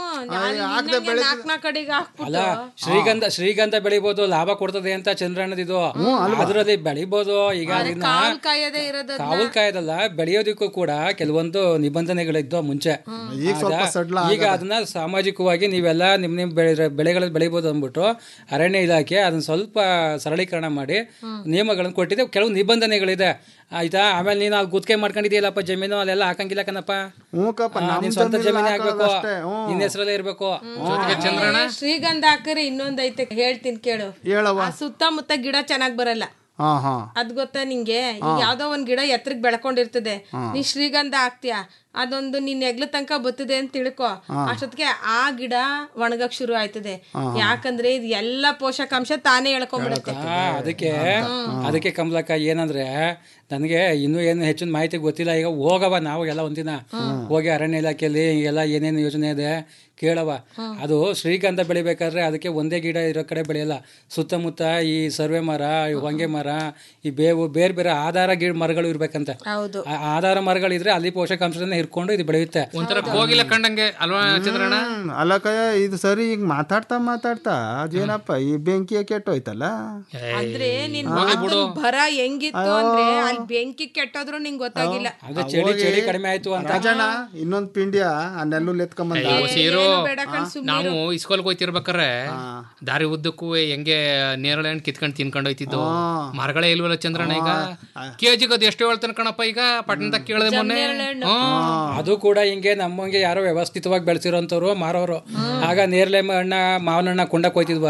ಹಾಕದೆ ಬೆಳೆ ನಾಲ್ಕ್ ನಾಲ್ಕ್ ಕಡೆಗೆ ಅಲ್ಲ ಹಾಕ್ಬಿಟ್ಟು ಶ್ರೀಗಂಧ ಶ್ರೀಗಂಧ ಬೆಳಿಬೋದು ಲಾಭ ಕೊಡ್ತದೆ ಅಂತ ಚಂದ್ರಣ್ಣದಿದು ಅದ್ರಲ್ಲಿ ಬೆಳಿಬೋದು ಈಗ ಅದನ್ನ ಕಾಲ್ ಕಾಯದೇ ಇರೋದ ಕಾವಲ್ ಕಾಯ್ದಲ್ಲ ಬೆಳೆಯೋದಕ್ಕೂ ಕೂಡ ಕೆಲವೊಂದು ನಿಬಂಧನೆಗಳಿದ್ದು ಮುಂಚೆ ಈಗ ಸ್ವಲ್ಪ ಆಯ್ತಾ? ಸಡ್ಲ ಈಗ ಅದನ್ನ ಸಾಮಾಜಿಕವಾಗಿ ನೀವೆಲ್ಲ ನಿಮ್ ನಿಮ್ ಬೆಳೆ ಬೆಳೆಗಳಲ್ಲಿ ಬೆಳಿಬೋದು ಅಂದ್ಬಿಟ್ಟು ಅರಣ್ಯ ಇಲಾಖೆ ಅದನ್ನ ಸ್ವಲ್ಪ ಸರಳೀಕರಣ ಮಾಡಿ ನಿಯಮಗಳನ್ನು ಕೊಟ್ಟಿದೆ ಕೆಲವು ನಿಬಂಧನೆಗಳಿದೆ ಆಯ್ತಾ ಆಮೇಲೆ ನೀನು ಅಲ್ಲಿ ಗುತ್ತಿಗೆ ಮಾಡ್ಕೊಂಡಿದೀಯಲ್ಲಪ್ಪ ಜಮೀನು ಅಲ್ಲೆಲ್ಲ ಹಾಕಂಗಿಲ್ಲ ಕಣಪ್ಪ ಹ್ಞೂ ಕಪ್ಪ ಆ, ನಮ್ ನಿನ್ ಸ್ವಂತ ಜಮೀನಲ್ಲಿ ಜಮೀನೇ ಹಾಕೋದು ಆಗ್ಬೇಕು ಅಷ್ಟೇ, ಹ್ಞೂ. ನಿನ್ನ ಹೆಸರಲ್ಲೇ ಇರ್ಬೇಕು ಜೊತೆಗೆ ಚಂದ್ರಣ್ಣ ಶ್ರೀಗಂಧ ಹಾಕಿದ್ರೆ ಇನ್ನೊಂದ್ ಐತೆ ಹೇಳ್ತೀನಿ ಕೇಳು ಹೇಳವ ಆ ಸುತ್ತಮುತ್ತ ಗಿಡ ಚೆನ್ನಾಗ್ ಬರಲ್ಲ ಹಾ ಹಾ ಅದ್ ಗೊತ್ತಾ ನಿಂಗೆ ಈಗ ಯಾವ್ದೋ ಒಂದ್ ಗಿಡ ಎತ್ತರಕ್ ಬೆಳ್ಕೊಂಡಿರ್ತದೆ ನೀ ಶ್ರೀಗಂಧ ಹಾಕ್ತೀಯ ಅದೊಂದು ನಿನ್ ಎಗ್ಲ ತನಕ ಬತ್ತದೆ ಅಂತ ತಿಳ್ಕೊ ಅಷ್ಟೊತ್ತಿಗೆ ಆ ಗಿಡ ಒಣಗಕ್ ಶುರು ಆಯ್ತದೆ ಯಾಕಂದ್ರೆ ಇದು ಎಲ್ಲಾ ಪೋಷಕಾಂಶ ತಾನೇ ಎಳ್ಕೊಂಡ್ಬಿಡತ್ತೆ ಆ, ಅದಕ್ಕೆ ಅದಕ್ಕೆ ಕಮಲಕ್ಕ ಏನಂದ್ರೆ ನನಗೆ ಇನ್ನೂ ಏನು ಹೆಚ್ಚಿನ ಮಾಹಿತಿ ಗೊತ್ತಿಲ್ಲ ಈಗ ಹೋಗವ ನಾವು ಎಲ್ಲ ಒಂದಿನ ಹೋಗಿ ಅರಣ್ಯ ಇಲಾಖೆಯಲ್ಲಿ ಎಲ್ಲ ಏನೇನು ಯೋಜನೆ ಇದೆ ಕೇಳವ ಅದು ಶ್ರೀಗಂಧ ಬೆಳಿಬೇಕಾದ್ರೆ ಅದಕ್ಕೆ ಒಂದೇ ಗಿಡ ಇರೋ ಕಡೆ ಬೆಳೆಯಲ್ಲ ಸುತ್ತಮುತ್ತ ಈ ಸರ್ವೆ ಮರ ಈ ಹೊಂಗೆ ಮರ ಈ ಬೇವು ಬೇರೆ ಬೇರೆ ಆಧಾರ ಗಿಡ ಮರಗಳು ಇರ್ಬೇಕಂತೆ ಹೌದು ಆ ಆಧಾರ ಮರಗಳಿದ್ರೆ ಅಲ್ಲಿ ಪೋಷಕಾಂಶನ ಹಿಡ್ಕೊಂಡು ಇದು ಬೆಳೆಯುತ್ತೆ ಒಂಥರ ಕೋಗಿಲ ಕಂಡಂಗೆ ಅಲ್ವಾ ಚಂದ್ರಣ್ಣ ಹ್ಮ್, ಅಲ್ಲ ಕಯ್ಯ ಇದು ಸರಿ ಈಗ ಮಾತಾಡ್ತಾ ಮಾತಾಡ್ತಾ ಅದೇನಪ್ಪ ಈ ಬೆಂಕಿಯ ಕೆಟ್ಟೋಯ್ತಲ್ಲ ಅಂದ್ರೆ ನಿನ್ ಮಾತಿನ್ ಭರ ಹೆಂಗಿತ್ತು ಅಂದ್ರೆ ಅಲ್ಲಿ ಬೆಂಕಿ ಕೆಟ್ಟೋದ್ರು ನಿಂಗ್ ಗೊತ್ತಾಗಿಲ್ಲ ಅದು ಚಳಿ ಚಳಿ ಕಡಿಮೆ ಆಯ್ತು ಅಂತ ರಾಜಣ್ಣ ಇನ್ನೊಂದ್ ಪಿಂಡಿಯ ಆ ನೆಲ್ಲು ಎತ್ಕೊಂಬಂದ ಸೀರು ಏನು ಬೇಡ ಕಣ್ ಸುಮ್ನೆ ನಾವು ಇಸ್ಕೊಲ್ಗೆ ಹೋಯ್ತಿರ್ಬೇಕಾರೆ ದಾರಿ ಉದ್ದಕ್ಕೂ ಹೆಂಗೆ ನೇರಳೆ ಹಣ್ಣು ಕಿತ್ಕೊಂಡು ತಿನ್ಕೊಂಡು ಹೋಯ್ತಿದ್ದು ಮರಗಳೇ ಇಲ್ವಲ್ಲ ಚಂದ್ರಣ್ಣ ಈಗ ಕೆಜಿಗೆ ಅದು ಎಷ್ಟು ಹೇಳ್ತಾನೆ ಕಣಪ್ಪ ಈಗ ಪಟ್ಟಣದಾಗ ಕೇಳಿದೆ ಮೊನ್ನೆ ಹ್ಮ್. ಅದು ಕೂಡ ಹಿಂಗೆ ನಮ್ಮಂಗೆ ಯಾರೋ ವ್ಯವಸ್ಥಿತವಾಗಿ ಬೆಳೆಸಿರೋಂಥವ್ರು ಮಾರೋರು ಆಗ ನೇರ್ಲೆ ಹಣ್ಣ ಮಾವಿನ ಹಣ್ಣ ಕೊಂಡಕ್ ಹೋಯ್ತಿದ್ವಾ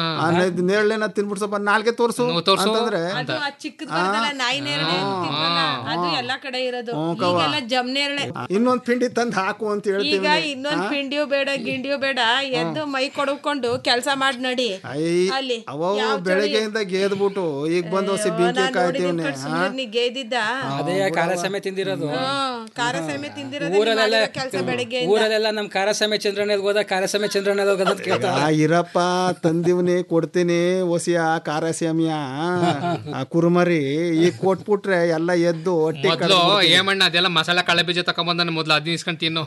ನೇರಳೆನ ತಿನ್ಬಿಟ್ಟು ಸ್ವಲ್ಪ ನಾಲ್ಗೆ ತೋರ್ಸು ಅಂತಂದ್ರೆ ಅದು ಆ ಚಿಕ್ಕದ್ ಬರ್ತಲ್ಲ ನಾಯಿ ನೇರಳೆ ಅಂತಿದ್ವಲ್ಲ, ಅದು ಎಲ್ಲಾ ಕಡೆ ಇರೋದು ಈಗೆಲ್ಲ ಜಮ್ ನೇರಳೆ ಇನ್ನೊಂದ್ ಪಿಂಡಿ ತಂದು ಹಾಕು ಅಂತ ಈಗ ಹೇಳ್ತೀವಿ ಇನ್ನೊಂದ್ ಪಿಂಡಿಯೂ ಬೇಡ ಗಿಂಡಿಯೂ ಬೇಡ ಎದ್ದು ಮೈ ಕೊಡ್ಕೊಂಡು ಕೆಲಸ ಮಾಡಿ ನಡಿ ಐ ಅಲ್ಲಿ ಅವ ಬೆಳಗ್ಗೆಯಿಂದ ಗೆದ್ಬಿಟ್ಟು ಈಗ ಬಂದು ಹೊಸಿ ಬೆಂಕಿ ಕಾಯ್ತೀವನೆ ಸುಮ್ಮನೆ ಗೇದಿದ್ದ ಅದೇ ಖಾರ ಸಮಯ ತಿಂದಿರೋದು ಹ್ಮ್, ಖಾರ ಸೇಮೆ ತಿಂದಿರೋದೇ ಊರಲ್ಲೆಲ್ಲ ಕೆಲಸ ಬೆಳಗ್ಗೆ ಊರಲ್ಲೆಲ್ಲ ನಮ್ ಖಾರ ಸಮಯ ಚಂದ್ರಣ್ಣ ಹೋದ ಖಾರ ಸಮಯ ಚಂದ್ರಣ್ಣ ಹೋಗೋದ್ ಅಂತ ಕೇಳ್ತಾರೆ ಆ ಇರಪ್ಪ ತಂದಿವ್ನಿ ಕೊಡ್ತೀನಿ ಒಸಿಯ ಖಾರ ಸೇಮಿಯ ಆ ಕುರುಮರಿ ಈಗ ಕೊಟ್ಬಿಟ್ರೆ ಎಲ್ಲ ಎದ್ದು ಹೊಟ್ಟೆ ಮೊದ್ಲು ಏಮಣ್ಣ ಅದೆಲ್ಲ ಮಸಾಲೆ ಕಳೆ ಬೀಜ ತಕೊಂಬಂದಾನೆ ಮೊದ್ಲು ಅದನ್ನ ಇಸ್ಕೊಂಡ್ ತಿನ್ನು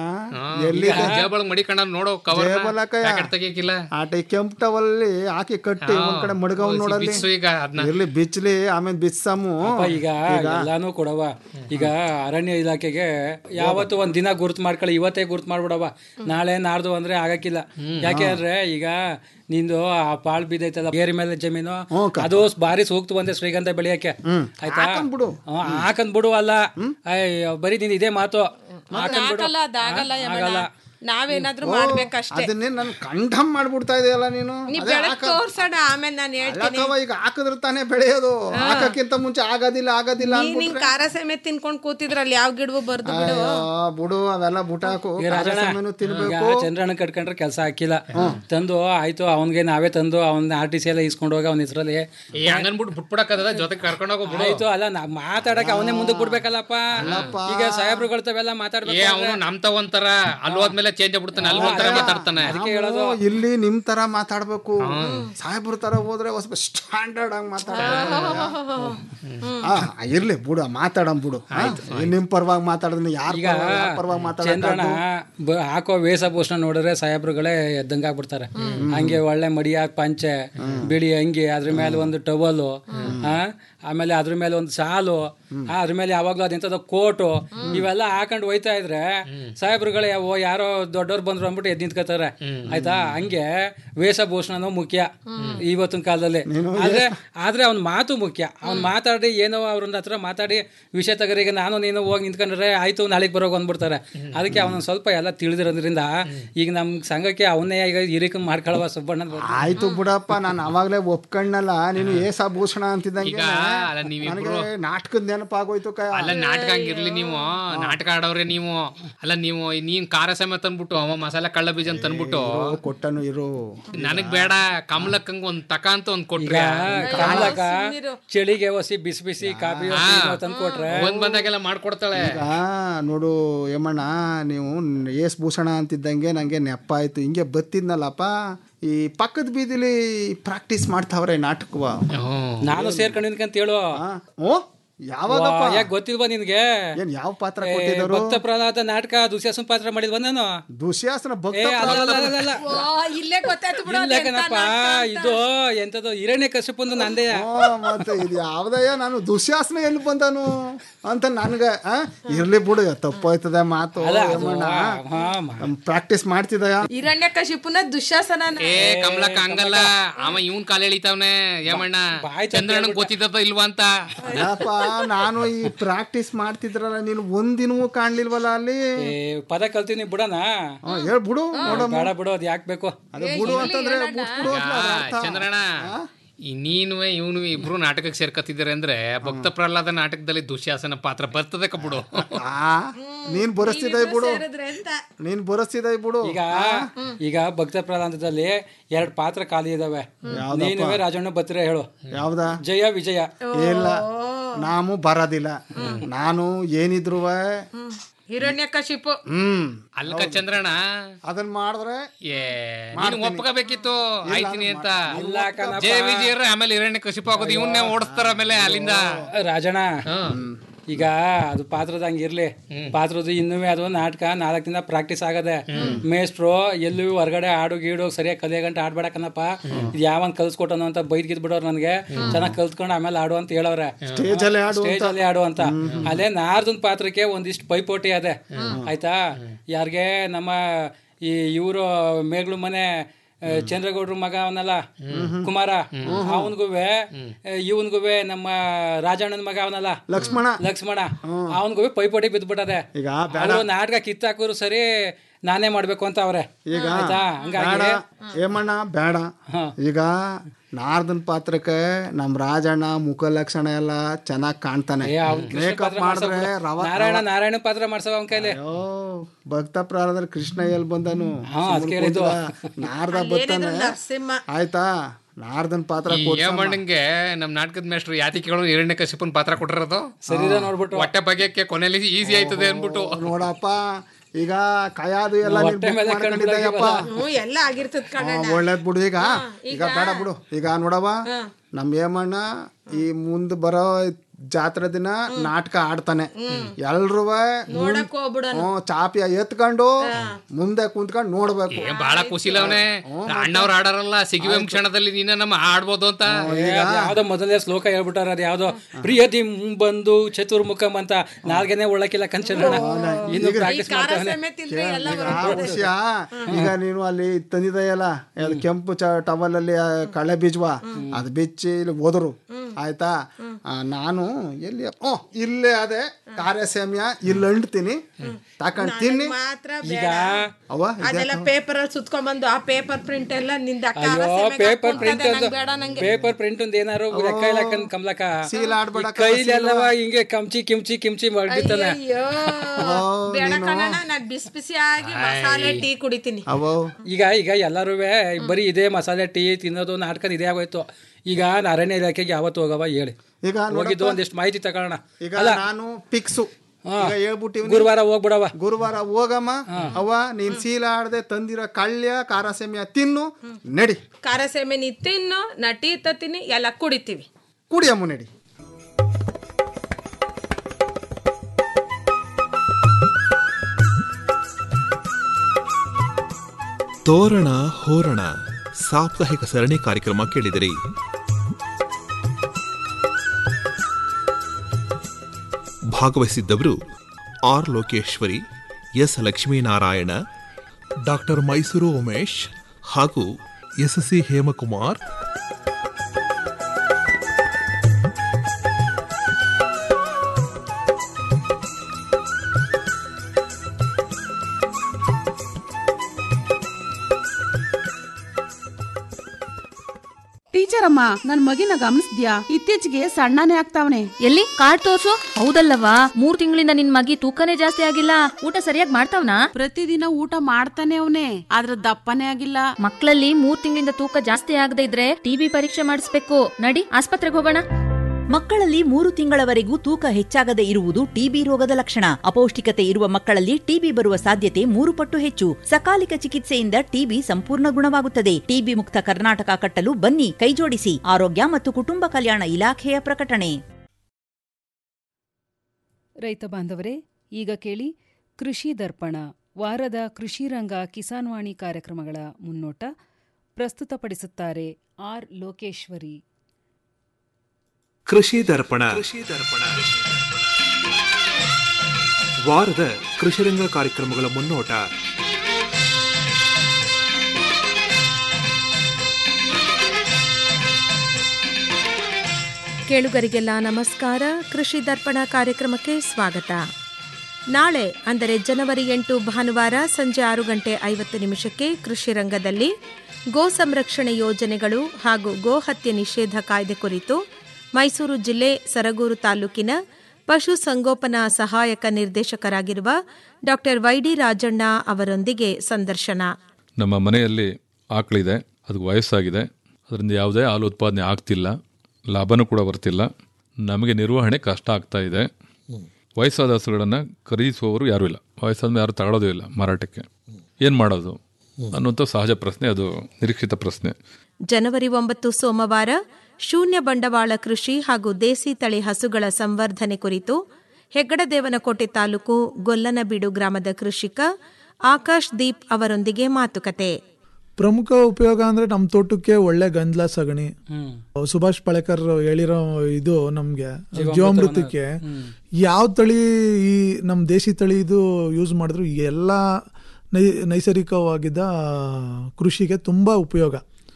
ಎಲ್ಲಿ ಜೇಬಳಗ್ ಮಡಿಕೊಂಡ ನೋಡು ಕವರ್ ಜೇಬಲಕಯ್ಯ. ಪ್ಯಾಕೆಟ್ ತೆಗಿಯಕ್ಕಿಲ್ಲ ಆಟ ಈ ಕೆಂಪ್ ಟವಲ್ಲಿ ಹಾಕಿ ಕಟ್ಟಿ ಒಂದ್ ಕಡೆ ಮಡ್ಗವ್ ನೋಡಲ್ಲಿ ಬಿಚ್ಚು ಈಗ ಅದ್ನ ಇರ್ಲಿ ಬಿಚ್ಲಿ ಆಮೇಲೆ ಬಿಚ್ಚಮ್ಮು ಅಪ್ಪ ಈಗ ಎಲ್ಲಾನು ಕೊಡವ ಈಗ ಅರಣ್ಯ ಇಲಾಖೆಗೆ ಯಾವತ್ತು ಒಂದ್ ದಿನ ಗುರ್ತು ಮಾಡ್ಕೊಳ್ಳಿ ಇವತ್ತೇ ಗುರ್ತು ಮಾಡ್ಬಿಡವ ನಾಳೆ ನಾಡ್ದು ಅಂದ್ರೆ ಆಗಕ್ಕಿಲ್ಲ ಯಾಕೆ ಅಂದ್ರೆ ಈಗ ನಿಂದು ಆ ಪಾಳ್ ಬಿದ್ದೈತಲ್ಲ ಏರಿ ಮೇಲೆ ಜಮೀನು ಅದು ಭಾರಿ ಸೂಕ್ತ ಬಂದೆ ಶ್ರೀಗಂಧ ಬೆಳೆಯಕ್ಕೆ ಆಯ್ತಾ ಹ್ಮ್, ಹಾಕಂದ್ ಬಿಡು ಅಲ್ಲ ಅಯ್ಯೋ, ಬರೀ ನೀನ್ ಇದೇ ಮಾತು ಹಾಕಂದ್ ಬಿಡು ಆಗಲ್ಲ ಅದಾಗಲ್ಲ ಯಮಣ್ಣ. ಆಗಲ್ಲ ನಾವೇನಾದ್ರೂ ಮಾಡ್ಬೇಕಷ್ಟೇ ಅದನ್ನೇ ನನ್ ಕಂಡಮ್ ಮಾಡ್ಬಿಡ್ತಾ ಇದೆಯಲ್ಲ ನೀನು ನೀ ಅದೇ ಬೆಳಕ್ ಹಾಕ- ತೋರ್ಸೋಣ ಆಮೇಲೆ ನಾನು ಹೇಳ್ತೀನಿ ಅಲ್ಲಕ್ಕವ ಈಗ ಹಾಕಿದ್ರೆ ತಾನೇ ಬೆಳೆಯೋದು ಹಾಕಕ್ಕಿಂತ ಮುಂಚೆ ಆಗೋದಿಲ್ಲ ಆಗೋದಿಲ್ಲ ನೀನ್ ಹಿಂಗ್ ಅನ್ಬಿಟ್ರೆ ಖಾರ ಸೇಮೆ ತಿನ್ಕೊಂಡ್ ಕೂತಿದ್ರಲ್ಲಿ ಯಾವ ಗಿಡವು ಬರ್ದು ಬಿಡು ಅಯ್ಯೋ, ಬಿಡು ಅವೆಲ್ಲ ಬುಟಾಕು ಈಗ ರಾಜಣ್ಣ, ಸಮಯನು ಈಗ ತಿನ್ಬೇಕು ಚಂದ್ರಣ್ಣ ಕಟ್ಕೊಂಡ್ರೆ ಕೆಲಸ ಹಾಕಿಲ್ಲ ತಂದು ಆಯ್ತು ಅವನ್ಗೆ ನಾವೇ ತಂದು ಅವ್ನ ಆರ್ ಟಿ ಸಿ ಎಲ್ಲ ಇಸ್ಕೊಂಡು ಹೋಗಿ ಅವನ ಹೆಸರಲ್ಲಿ ಏ ಹಂಗನ್ಬಿಟ್ಟು ಬಿಟ್ಬಿಡಕ್ಕದ ಜೊತೆಗೆ ಕರ್ಕೊಂಡು ಹೋಗೋ ಬಿಡು ಆಯ್ತು ಅಲ್ಲ ನಾ ಮಾತಾಡಕ್ಕೆ ಅವನೇ ಮುಂದಕ್ಕೆ ಬಿಡ್ಬೇಕಲ್ಲಪ್ಪ ಈಗ ಸಾಹೇಬ್ರುಗಳು ತಾವೆಲ್ಲ ಏ ಮಾತಾಡ್ಬೇಕು ಅವನು ನಮ್ ತಗೊಂತಾರ ಅಲ್ಲಿ ಹೋದ್ಮೇಲೆ ಚೇಂಜ್ ಆಗ್ಬಿಡ್ತಾನೆ ಅಲ್ಲಿ ಒಂಥರ ಮಾತಾಡ್ತಾನೆ ನಾವು ಇಲ್ಲಿ ನಿಮ್ ತರ ಮಾತಾಡ್ಬೇಕು ಸಾಹೇಬ್ರ ತರ ಹೋದ್ರೆ ಸ್ವಲ್ಪ ಸ್ಟ್ಯಾಂಡರ್ಡ್ ಆಗಿ ಮಾತಾಡ್ಬೇಕು ಆ, ಇರ್ಲಿ ಬಿಡು ಮಾತಾಡಂ ಬಿಡು ಆ, ನಿಮ್ ಪರವಾಗಿ ಮಾತಾಡಿದ್ರೆ ಯಾರ ಈಗ ಪರವಾಗಿ ಚಂದ್ರಣ್ಣ ಮಾತಾಡೋದು ಬ- ಹಾಕೋ ವೇಷಭೂಷಣ ನೋಡಿದ್ರೆ ಸಾಹೇಬ್ರುಗಳೇ ಎದ್ದಂಗ ಆಗ್ಬಿಡ್ತಾರೆ ಹಂಗೆ ಒಳ್ಳೆ ಮಡಿಯಾಗ ಪಂಚೆ ಬಿಳಿ ಅಂಗಿ ಅದ್ರ ಮೇಲೆ ಒಂದು ಟವಲು ಆ ಆಮೇಲೆ ಅದ್ರ ಮೇಲೆ ಒಂದು ಸಾಲು ಆ, ಅದ್ರ ಮೇಲೆ ಯಾವಾಗ್ಲೂ ಅದೆಂತದ ಕೋಟು ಇವೆಲ್ಲ ಹಾಕೊಂಡು ಹೋಯ್ತಾ ಇದ್ರೆ ಸಾಹೇಬ್ರುಗಳೇ ಓ ಯಾರೋ ದೊಡ್ಡವ್ರು ಬಂದ್ರು ಅಂದ್ಬಿಟ್ಟು ಎದ್ದು ನಿಂತ್ಕೋತಾರೆ ಆಯ್ತಾ ಹಂಗೆ ವೇಷಭೂಷಣನೂ ಮುಖ್ಯ ಇವತ್ತಿನ ಕಾಲದಲ್ಲಿ ಆದ್ರೆ ಆದ್ರೆ ಅವ್ನ ಮಾತು ಮುಖ್ಯ ಅವ್ನ್ ಮಾತಾಡಿ ಏನೋ ಅವ್ರನ್ನ ಹತ್ರ ಮಾತಾಡಿ ವಿಷಯ ತಗರಿ ಈಗ ನಾನು ನೀನು ಹೋಗಿ ನಿಂತ್ಕೊಂಡ್ರೆ ಆಯ್ತು ನಾಳೆಗೆ ಬರೋಗಿ ಅಂದ್ಬಿಡ್ತಾರೆ ಅದಕ್ಕೆ ಅವನ ಸ್ವಲ್ಪ ಎಲ್ಲ ತಿಳಿದಿರೋದ್ರಿಂದ ಈಗ ನಮ್ ಸಂಘಕ್ಕೆ ಅವನ್ನೇ ಈಗ ಹಿರಿಕ ಮಾಡ್ಕೊಳವ ಸುಬ್ಬಣ್ಣ ಆಯ್ತು ಬಿಡಪ್ಪ ನಾನು ಅವಾಗ್ಲೇ ಒಪ್ಕೊಂಡಲ್ಲ ನೀನು ಏಸ ಭೂಷಣ ಅಂತಿದ್ದಂಗೆ ಈಗ ಅಲ್ಲ ನೀವಿಬ್ರು ನನಗೆ ನಾಟಕದ ನೆನಪಾಗೋಯ್ತು ಕೈ ಅಲ್ಲ ನಾಟಕ ಹಂಗಿರ್ಲಿ ನೀವು ನಾಟಕ ಆಡೋರೆ ನೀವು ಅಲ್ಲ ನೀವು ನೀನ್ ಖಾರ ಸಮೇತ ತಂದ್ಬಿಟ್ಟು ಅವ ಮಸಾಲೆ ಕಳ್ಳ ಬೀಜ ಅಂತ ತಂದ್ಬಿಟ್ಟು ಕೊಟ್ಟನು ಇರು ನನಗ್ ಬೇಡ ಕಮಲಕ್ಕಂಗ್ ಒಂದ್ ತಕ ಅಂತ ಒಂದ್ ಈಗ ಕೊಟ್ರೆ ಕಮಲಕ ಚಳಿಗೆ ಒಸಿ ಬಿಸಿ ಬಿಸಿ ಕಾಫಿ ತಂದು ಕೊಟ್ರೆ ಒಂದ್ ಬಂದಾಗೆಲ್ಲ ಮಾಡ್ಕೊಡ್ತಾಳೆ ಈಗ ನೋಡು ಏಮಣ್ಣ ನೀವು ಏಸ್ ಭೂಷಣ ಅಂತಿದ್ದಂಗೆ ನಂಗೆ ನೆಪ ಆಯ್ತು ಹಿಂಗೆ ಬತ್ತಿದ್ನಲ್ಲಪ್ಪ ಈ ಪಕ್ಕದ ಬೀದಿಲಿ ಪ್ರಾಕ್ಟೀಸ್ ಮಾಡ್ತಾವ್ರೆ ನಾಟಕವ ನಾನು ಸೇರ್ಕೊಂಡಿದ್ಕಂತ ಹೇಳು ಓ ಯಾವಾಗಪ್ಪ ಯಾಕೆ ಗೊತ್ತಿಲ್ವಾ ನಿನ್ಗೆ ಏನ್ ಯಾವ ಪಾತ್ರ ಏ, ಕೊಟ್ಟಿದ್ರು ಭಕ್ತ ಪ್ರಹ್ಲಾದ ನಾಟಕ ದುಶ್ಯಾಸನ ಪಾತ್ರ ಮಾಡಿಲ್ವ ನಾನು ದುಶ್ಯಾಸನ ಏ ಭಕ್ತ ಅಲ್ಲ, ಅಲ್ಲ, ಅಲ್ಲ, ಅಲ್ಲ. ಓ, ಇಲ್ಲೇ ಗೊತ್ತಾಯ್ತು ಬಿಡು ಇಲ್ಲ ಕಣಪ್ಪ ಇದು ಎಂತದು ಹಿರಣ್ಯ ಕಶ್ಯಪಂದು ನಂದೇ ಓ, ಮತ್ತೆ ಇದು ಯಾವ್ದಯ್ಯ ನಾನು ದುಶ್ಯಾಸನ ಎಲ್ಲಿ ಬಂದನು ಅಂತ ನನ್ಗೆ ಆ? ಇರ್ಲಿ ಬಿಡು ತಪ್ಪಾಯ್ತದೆ ಮಾತು ಅಲ್ಲ, ಅದು, ಹಾ, ಪ್ರಾಕ್ಟೀಸ್ ಮಾಡ್ತಿದಯ ಹಿರಣ್ಯ ಕಶಿಪುನ ದುಶ್ಯಾಸನ ಏ ಕಮಲಕ್ಕ ಹಂಗಲ್ಲ ಅವ ಇವನ್ ಕಾಲ ಎಳಿತಾವ್ನೆ ಯಮಣ್ಣ ಚಂದ್ರಣ್ಣ ಗೊತ್ತಿದ್ದದ ಇಲ್ವಾ ಅಂತ ಅಲ್ಲಪ್ಪ ನಾನು ಈ ಪ್ರಾಕ್ಟೀಸ್ ಮಾಡ್ತಿದ್ರಲ್ಲ ನೀನು ಒಂದಿನವೂ ಕಾಣ್ಲಿಲ್ವಲ್ಲ ಅಲ್ಲಿ ಏ ಪದ ಕಲ್ತೀನಿ ಬಿಡಣ ಹಾ, ಹೇಳ್ ಬಿಡು ನೋಡಮ್ಮ ಬೇಡ ಬಿಡು ಅದ್ ಯಾಕೆ ಬೇಕು ಅದು ಬಿಡು ಅಂತಂದ್ರೆ ಬಿಟ್ಬಿಡು ಅಂತ ಅದ್ರ ಅರ್ಥ. ಚಂದ್ರಣ್ಣ ಈ ನೀನುವೆ ಇವನು ಇಬ್ರು ನಾಟಕಕ್ಕೆ ಸೇರ್ಕತ್ತಿದ್ದಾರೆ ಅಂದ್ರೆ ಭಕ್ತ ಪ್ರಹ್ಲಾದ ನಾಟಕದಲ್ಲಿ ದುಶ್ಯಾಸನ ಪಾತ್ರ ಬರ್ತದೆ ಬಿಡು ಆ, ನೀನ್ ಬರಸ್ತಿದ್ದ ಬಿಡು ನೀನ್ ಬರಸ್ತಿದ್ದ ಬಿಡು ಈಗ ಈಗ ಭಕ್ತ ಪ್ರಹ್ಲಾದದಲ್ಲಿ ಎರಡ್ ಪಾತ್ರ ಖಾಲಿ ಇದಾವೆ ನೀನುವೆ ರಾಜಣ್ಣ ಬತ್ತಿರ ಹೇಳು ಯಾವ್ದ ಜಯ ವಿಜಯ ಇಲ್ಲ ನಾವು ಬರೋದಿಲ್ಲ ನಾನು ಏನಿದ್ರು ಹಿರಣ್ಯ ಕಶಿಪು ಹ್ಮ್ ಅಲ್ಕ ಚಂದ್ರಣ್ಣ ಅದನ್ನ ಮಾಡಿದ್ರೆ ಏ ನೀನು ಒಪ್ಕೋಬೇಕಿತ್ತು ಆಯ್ತೀನಿ ಅಂತ ಇಲ್ಲ ಕಣಪ್ಪ. ಜಯ ವಿಜಯರು ಆಮೇಲೆ ಹಿರಣ್ಯ ಕಶಿಪ ಆಗೋದು ಇವನ್ನೇ ಓಡಿಸ್ತಾರ ಆಮೇಲೆ ಅಲ್ಲಿಂದ ರಾಜಣ್ಣ ಈಗ ಅದು ಪಾತ್ರದ ಹಂಗಿರ್ಲಿ ಪಾತ್ರದ ಇನ್ನೂ ಅದು ನಾಟಕ ನಾಲ್ಕು ದಿನ ಪ್ರಾಕ್ಟೀಸ್ ಆಗದೆ ಮೇಸ್ಟ್ರು ಎಲ್ಲೂ ಹೊರಗಡೆ ಆಡು ಗೀಡು ಸರಿಯಾಗಿ ಕಲಿಯ ಗಂಟೆ ಆಡ್ಬೇಡ ಕಣಪ್ಪ ಇದು ಯಾವನ್ ಕಲ್ಸ್ಕೊಟ್ಟನು ಅಂತ ಬೈದ್ ಗಿದ್ ಬಿಡೋರು ನನಗೆ ಚೆನ್ನಾಗಿ ಕಲ್ತ್ಕೊಂಡು ಆಮೇಲೆ ಆಡು ಅಂತ ಹೇಳವ್ರೆ Stage ಅಲ್ಲೇ ಆಡು ಸ್ಟೇಜ್ ಅಲ್ಲಿ ಆಡು ಅಂತ ಅಲ್ಲೇ ನಾರ್ದನ್ ಪಾತ್ರಕ್ಕೆ ಒಂದಿಷ್ಟು ಪೈಪೋಟಿ ಅದೆ ಆಯ್ತಾ ಯಾರಿಗೆ ನಮ್ಮ ಈ ಇವರು ಮೇಗ್ಳು ಮನೆ ಚಂದ್ರಗೌಡ್ರ ಮಗ ಅವನಲ್ಲ ಕುಮಾರ ಅವನ್ಗುವೆ ಇವನ್ಗುವೆ ನಮ್ಮ ರಾಜಣ್ಣನ ಮಗ ಅವನಲ್ಲ ಲಕ್ಷ್ಮಣ ಲಕ್ಷ್ಮಣ ಅವನ್ಗುವೆ ಪೈಪೋಟಿ ಬಿದ್ಬಿಟ್ಟದೆ ಈಗ ಅವ್ರು ನಾಟಕ ಕಿತ್ತಾಕುರು ಸರಿ ನಾನೇ ಮಾಡ್ಬೇಕು ಅಂತ ಅವ್ರೆ ಈಗ ಆಯ್ತಾ ಬೇಡ ಹಂಗಾಗಿ ಏಮಣ್ಣ ಬೇಡ ಈಗ ನಾರ್ದನ್ ಪಾತ್ರಕ್ಕೆ ನಮ್ ರಾಜಣ್ಣ ಮುಖ ಲಕ್ಷಣ ಎಲ್ಲ ಚೆನ್ನಾಗ್ ಕಾಣ್ತಾನೆ ಏ, ಅವ್ನ್ ಕೃಷ್ಣ ಮೇಕಪ್ ಪಾತ್ರ ಮಾಡಿದ್ರೆ ಮಾಡ್ಸೋಬಿಡು. ರವ ನಾರಾಯಣ ನಾರಾಯಣ ಪಾತ್ರ ಮಾಡ್ಸವ ಅವನ ಕೈಲಿ ಅಯ್ಯೋ ಭಕ್ತ ಪ್ರಾರದಲ್ಲಿ ಕೃಷ್ಣ ಎಲ್ ಬಂದನು ಹಾ, ಅದ್ ಸುಮ್ನೆ ಕೇಳಿದ್ದು. ಕೂತಿದ. ನಾರ್ದ ಬರ್ತಾನೆ ನರಸಿಂಹ ಆಯ್ತಾ ನಾರ್ದನ್ ಪಾತ್ರ ಈ ಕೊಡ್ಸಮ್ಮ. ಏಮಣ್ಣಂಗೆ ನಮ್ ನಾಟಕದ ಮೇಷ್ಟ್ರು ಯಾತಿಕೆಗಳು ಎರಡನೇ ಕಸಿಪನ್ ಪಾತ್ರ ಕೊಟ್ಟಿರೋದು ಸರಿದ ನೋಡ್ಬಿಟ್ಟು ಹೊಟ್ಟೆ ಬಗೆಯಕ್ಕೆ ಕೊನೆಯಲ್ಲಿ ಈಸಿ ಆಯ್ತದೆ ಅನ್ಬಿಟ್ಟು ನೋಡಪ್ಪ ಈಗ ಕಯಾದು ಎಲ್ಲ ನೀನ್ ಹೊಟ್ಟೆ book ಮೇಲೆ ಮಾಡ್ಕೊಂಡಿದ್ದಯ್ಯಪ್ಪ ಹ್ಞೂ ಎಲ್ಲ ಆಗಿರ್ತದ ಕಣ ಒಳ್ಳೇದ್ ಬಿಡು ಈಗ ಈಗ ಬೇಡ ಬಿಡು ಈಗ ನೋಡವ ನಮ್ ಏಮಣ್ಣ ಈ ಮುಂದ್ ಬರೋ ಜಾತ್ರೆ ದಿನ ನಾಟಕ ಆಡ್ತಾನೆ ಎಲ್ರೂ ನೋಡಕ್ ಹೋಗ್ಬಿಡ ಹ್ಮ್ ಚಾಪಿಯ ಎತ್ಕೊಂಡು ಮುಂದೆ ಕುಂತ್ಕೊಂಡು ನೋಡ್ಬೇಕು ಏ ಬಾಳ ಖುಷಿಲವನೇ ಅಣ್ಣವ್ರು ಆಡಾರಲ್ಲ ಸಿಗುವೆ ಕ್ಷಣದಲ್ಲಿ ನೀನ ನಮ್ಮ ಆಡ್ಬೋದು ಅಂತ ಏ, ಅದ್ ಯಾವ್ದೋ ಮೊದಲನೇ ಶ್ಲೋಕ ಹೇಳ್ಬಿಟ್ಟಾರ ಅದ್ ಯಾವ್ದೋ ಪ್ರಿಯದಿ ಬಂದು ಚತುರ್ಮುಖಂ ಅಂತ ನಾಲ್ಗೇನೆ ಒಳ್ಳಕ್ಕಿಲ್ಲ ಕಂಚನ ಇನ್ನು ಪ್ರಾಕ್ಟೀಸ್ ಮಾಡ್ತಾವನೆ ಸಮೇತ ಇಲ್ರಿ ಎಲ್ಲ ಆ ವಿಷಯ ಈಗ ನೀನು ಅಲ್ಲಿ ತಂದಿದೆಯಲ್ಲ ಅದು ಕೆಂಪು ಚ ಟವಲ್ ಅಲ್ಲಿ ಆ ಕಳೆ ಬೀಜವ ಅದು ಬಿಚ್ಚಿ ಇಲ್ಲಿ ಹೋದರು ಆಯ್ತಾ ಆ, ನಾನು ಎಲ್ಲಿ ಓ ಇಲ್ಲೇ ಅದೇ ಕಾರ್ಯಸೇಮ್ಯ ಇಲ್ಲಿ ಅಂಡ್ತೀನಿ ತಕೊಂಡ್ ತಿನ್ನಿ ಮಾತ್ರ ಈಗ ಅವ್ವ ಅದೆಲ್ಲ ಪೇಪರ್ ಅಲ್ಲಿ ಸುತ್ಕೊಂಡ್ ಆ ಪೇಪರ್ ಪ್ರಿಂಟ್ ಎಲ್ಲ ನಿಂದ ಅಕ್ಕ ಅಯ್ಯೋ ಅರಸೆ ಪೇಪರ್ ಮ್ಯಾಗ್ ಪ್ರಿಂಟ್ ಹಾಕ್ಕೊಂತದೆ, ನಂಗ್ ಬೇಡ ನಂಗೆ ಪೇಪರ್ ಪ್ರಿಂಟ್ ಒಂದು ಏನಾರು ಲೆಕ್ಕ ಇಲ್ಲಕ್ಕಂದ್ ಕಮ್ಲಕ ಸೀಲ್ ಆಡ್ಬೇಡ ಈ ಕೈಲಿ ಎಲ್ಲವ ಹಿಂಗೆ ಕಮ್ಚಿ ಕಿಮ್ಚಿ ಕಿಮ್ಚಿ ಮಾಡ್ಬಿಡ್ತಾನೆ ಅಯ್ಯೋ ಬೇಡ ಕಣಣ್ಣ ನಾನ್ ಬಿಸಿ ಬಿಸಿಯಾಗಿ ಮಸಾಲೆ ಟೀ ಕುಡಿತೀನಿ ಅವೋ ಈಗ ಈಗ ಎಲ್ಲರೂ ಬರೀ ಇದೇ ಮಸಾಲೆ ಟೀ ತಿನ್ನೋದು ನಾಟಕ ಇದೇ ಆಗೋಯ್ತು ಈಗ ಅರಣ್ಯ ಇಲಾಖೆಗೆ ಯಾವತ್ತು ಹೋಗವ ಹೇಳಿ ಈಗ ಹೋಗಿದ್ದು ಒಂದಿಷ್ಟು ಮಾಹಿತಿ ತಗೊಳ್ಳೋಣ ಈಗ ಅಲ್ಲ ನಾನು ಪಿಕ್ಸು ಈಗ ಹೇಳ್ಬಿಟ್ಟಿವ್ನಿ ಗುರುವಾರ ಹೋಗ್ಬಿಡವ ಗುರುವಾರ ಹೋಗಮ್ಮ ಅವ್ವ ನೀನ್ ಸೀಲ ಆಡದೆ ತಂದಿರೋ ಕಳ್ಯ ಖಾರಸೇಮ್ಯ ತಿನ್ನು ನಡಿ ಖಾರಸೇಮೆ ನೀ ತಿನ್ನು ನಾ ಟೀ ತತ್ತೀನಿ ಎಲ್ಲ ಕುಡಿತೀವಿ ಕುಡಿಯಮ್ಮ ನಡಿ ತೋರಣ ಹೋರಣ ಸಾಪ್ತಾಹಿಕ ಸರಣಿ ಕಾರ್ಯಕ್ರಮ ಕೇಳಿದಿರಿ ಭಾಗವಹಿಸಿದ್ದವರು R Lokeshwari S Lakshminarayana doctor Mysuru Umesh ಹಾಗೂ ಎಸ್ ಸಿ ಹೇಮಕುಮಾರ್ ಟೀಚರ್ ಅಮ್ಮ ನನ್ ಮಗಿನ ಗಮನಿಸ್ದ್ಯಾ ಇತ್ತೀಚೆಗೆ ಸಣ್ಣನೇ ಆಗ್ತಾವನೆ ಎಲ್ಲಿ ಕಾರ್ಡ್ ತೋರ್ಸು ಹೌದಲ್ಲವಾ ಮೂರ್ ತಿಂಗಳಿಂದ ನಿನ್ ಮಗಿ ತೂಕನೇ ಜಾಸ್ತಿ ಆಗಿಲ್ಲ ಊಟ ಸರಿಯಾಗಿ ಮಾಡ್ತಾವ್ನಾ ಪ್ರತಿದಿನ ಊಟ ಮಾಡ್ತಾನೆ ಅವನೇ ಆದ್ರ ದಪ್ಪನೇ ಆಗಿಲ್ಲ ಮಕ್ಕಳಲ್ಲಿ ಮೂರ್ ತಿಂಗಳಿಂದ ತೂಕ ಜಾಸ್ತಿ ಆಗದೆ ಇದ್ರೆ ಟಿಬಿ ಪರೀಕ್ಷೆ ಮಾಡಿಸ್ಬೇಕು ನಡಿ ಆಸ್ಪತ್ರೆಗೆ ಹೋಗೋಣ ಮಕ್ಕಳಲ್ಲಿ ಮೂರು ತಿಂಗಳವರೆಗೂ ತೂಕ ಹೆಚ್ಚಾಗದೆ ಇರುವುದು ಟಿಬಿ ರೋಗದ ಲಕ್ಷಣ ಅಪೌಷ್ಟಿಕತೆ ಇರುವ ಮಕ್ಕಳಲ್ಲಿ ಟಿಬಿ ಬರುವ ಸಾಧ್ಯತೆ ಮೂರು ಪಟ್ಟು ಹೆಚ್ಚು ಸಕಾಲಿಕ ಚಿಕಿತ್ಸೆಯಿಂದ ಟಿಬಿ ಸಂಪೂರ್ಣ ಗುಣವಾಗುತ್ತದೆ ಟಿಬಿ ಮುಕ್ತ ಕರ್ನಾಟಕ ಕಟ್ಟಲು ಬನ್ನಿ ಕೈಜೋಡಿಸಿ ಆರೋಗ್ಯ ಮತ್ತು ಕುಟುಂಬ ಕಲ್ಯಾಣ ಇಲಾಖೆಯ ಪ್ರಕಟಣೆ ರೈತ ಬಾಂಧವರೇ ಈಗ ಕೇಳಿ ಕೃಷಿ ದರ್ಪಣ ವಾರದ ಕೃಷಿ ರಂಗ ಕಿಸಾನ್ವಾಣಿ ಕಾರ್ಯಕ್ರಮಗಳ ಮುನ್ನೋಟ ಪ್ರಸ್ತುತಪಡಿಸುತ್ತಾರೆ ಆರ್ ಲೋಕೇಶ್ವರಿ ಕೃಷಿ ದರ್ಪಣ ವಾರದ ಕೃಷಿರಂಗ ಕಾರ್ಯಕ್ರಮಗಳ ಮುನ್ನೋಟ ಕೇಳುಗರಿಗೆಲ್ಲ ನಮಸ್ಕಾರ ಕೃಷಿ ದರ್ಪಣ ಕಾರ್ಯಕ್ರಮಕ್ಕೆ ಸ್ವಾಗತ ನಾಳೆ ಅಂದರೆ ಜನವರಿ ಎಂಟು ಭಾನುವಾರ ಸಂಜೆ ಆರು ಗಂಟೆ ಐವತ್ತು ನಿಮಿಷಕ್ಕೆ ಕೃಷಿ ರಂಗದಲ್ಲಿ ಗೋ ಸಂರಕ್ಷಣೆ ಯೋಜನೆಗಳು ಹಾಗೂ ಗೋ ಹತ್ಯೆ ನಿಷೇಧ ಕಾಯ್ದೆ ಕುರಿತು ಮೈಸೂರು ಜಿಲ್ಲೆ ಸರಗೂರು ತಾಲೂಕಿನ ಪಶು ಸಂಗೋಪನಾ ಸಹಾಯಕ ನಿರ್ದೇಶಕರಾಗಿರುವ ಡಾಕ್ಟರ್ ವೈಡಿ ರಾಜಣ್ಣ ಅವರೊಂದಿಗೆ ಸಂದರ್ಶನ ನಮ್ಮ ಮನೆಯಲ್ಲಿ ಆಕಳಿದೆ ಅದಕ್ಕೆ ವಯಸ್ಸಾಗಿದೆ ಅದರಿಂದ ಯಾವುದೇ ಹಾಲು ಉತ್ಪಾದನೆ ಆಗ್ತಿಲ್ಲ ಲಾಭನೂ ಕೂಡ ಬರ್ತಿಲ್ಲ ನಮಗೆ ನಿರ್ವಹಣೆ ಕಷ್ಟ ಆಗ್ತಾ ಇದೆ ವಯಸ್ಸಾದ ಹಸುಗಳನ್ನು ಖರೀದಿಸುವವರು ಯಾರೂ ಇಲ್ಲ ವಯಸ್ಸಾದ ಯಾರು ತಗೊಳ್ಳೋದು ಇಲ್ಲ ಮಾರಾಟಕ್ಕೆ ಏನು ಮಾಡೋದು ಅನ್ನುವಂಥ ಸಹಜ ಪ್ರಶ್ನೆ ಅದು ನಿರೀಕ್ಷಿತ ಪ್ರಶ್ನೆ ಜನವರಿ ಒಂಬತ್ತು ಸೋಮವಾರ ಶೂನ್ಯ ಬಂಡವಾಳ ಕೃಷಿ ಹಾಗೂ ದೇಸಿ ತಳಿ ಹಸುಗಳ ಸಂವರ್ಧನೆ ಕುರಿತು ಹೆಗ್ಗಡದೇವನಕೋಟೆ ತಾಲೂಕು ಗೊಲ್ಲನಬೀಡು ಗ್ರಾಮದ ಕೃಷಿಕ ಆಕಾಶ್ ದೀಪ್ ಅವರೊಂದಿಗೆ ಮಾತುಕತೆ ಪ್ರಮುಖ ಉಪಯೋಗ ಅಂದ್ರೆ ನಮ್ಮ ತೋಟಕ್ಕೆ ಒಳ್ಳೆ ಗಂಧಲ ಸಗಣಿ ಸುಭಾಷ್ ಪಳೇಕರ್ ಹೇಳಿರೋ ಇದು ನಮ್ಗೆ ಜೀವಾಮೃತವನ್ನ- ಜೀವಾಮೃತಕ್ಕೆ ಯಾವ ತಳಿ ಈ ನಮ್ ದೇಸಿ ತಳಿ ಇದು ಯೂಸ್ ಮಾಡಿದ್ರು ಎಲ್ಲ ನೈ ನೈಸರ್ಗಿಕವಾಗಿದ್ದ ಕೃಷಿಗೆ ತುಂಬ ಉಪಯೋಗ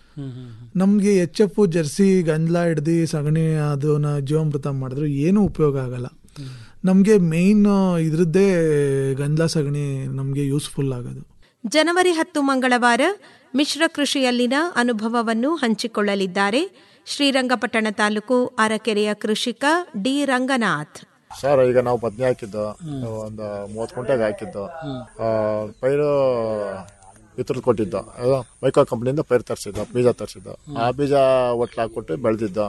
ನಮಗೆ ಎಚ್ ಎಫ್ ಜರ್ಸಿ ಗಂಜಲ ಹಿಡ್ದು ಸಗಣಿ ಅದನ್ನ ಜೀವಾಮೃತ ಮಾಡಿದ್ರು ಏನೂ ಉಪಯೋಗ ಆಗಲ್ಲ ನಮಗೆ ಮೇಯ್ನ್ ಇದ್ರದ್ದೇ ಗಂಜಲ ಸಗಣಿ ನಮಗೆ ಯೂಸ್ಫುಲ್ ಆಗೋದು ಜನವರಿ ಹತ್ತು ಮಂಗಳವಾರ ಮಿಶ್ರ ಕೃಷಿಯಲ್ಲಿನ ಅನುಭವವನ್ನು ಹಂಚಿಕೊಳ್ಳಲಿದ್ದಾರೆ ಶ್ರೀರಂಗಪಟ್ಟಣ ತಾಲೂಕು ಅರಕೆರೆಯ ಕೃಷಿಕ ಡಿ ರಂಗನಾಥ್ ಸರ್ ಈಗ ನಾವು ಬದ್ನೆ ಹಾಕಿದ್ದು ಒಂದು ಮೂವತ್ತು ಕುಂಟೆಗೆ ಹಾಕಿದ್ದು ಆ, ಪೈರು ಇದ್ರದ್ದು ಕೊಟ್ಟಿದ್ದು ಅದು ಮೈಕೋ ಕಂಪ್ನಿಯಿಂದ ಪೈರು ತರಿಸಿದ್ದು ಬೀಜ ತರಿಸಿದ್ದು ಆ ಬೀಜ ಒಟ್ಲು ಹಾಕ್ಬಿಟ್ಟು ಬೆಳೆದಿದ್ದು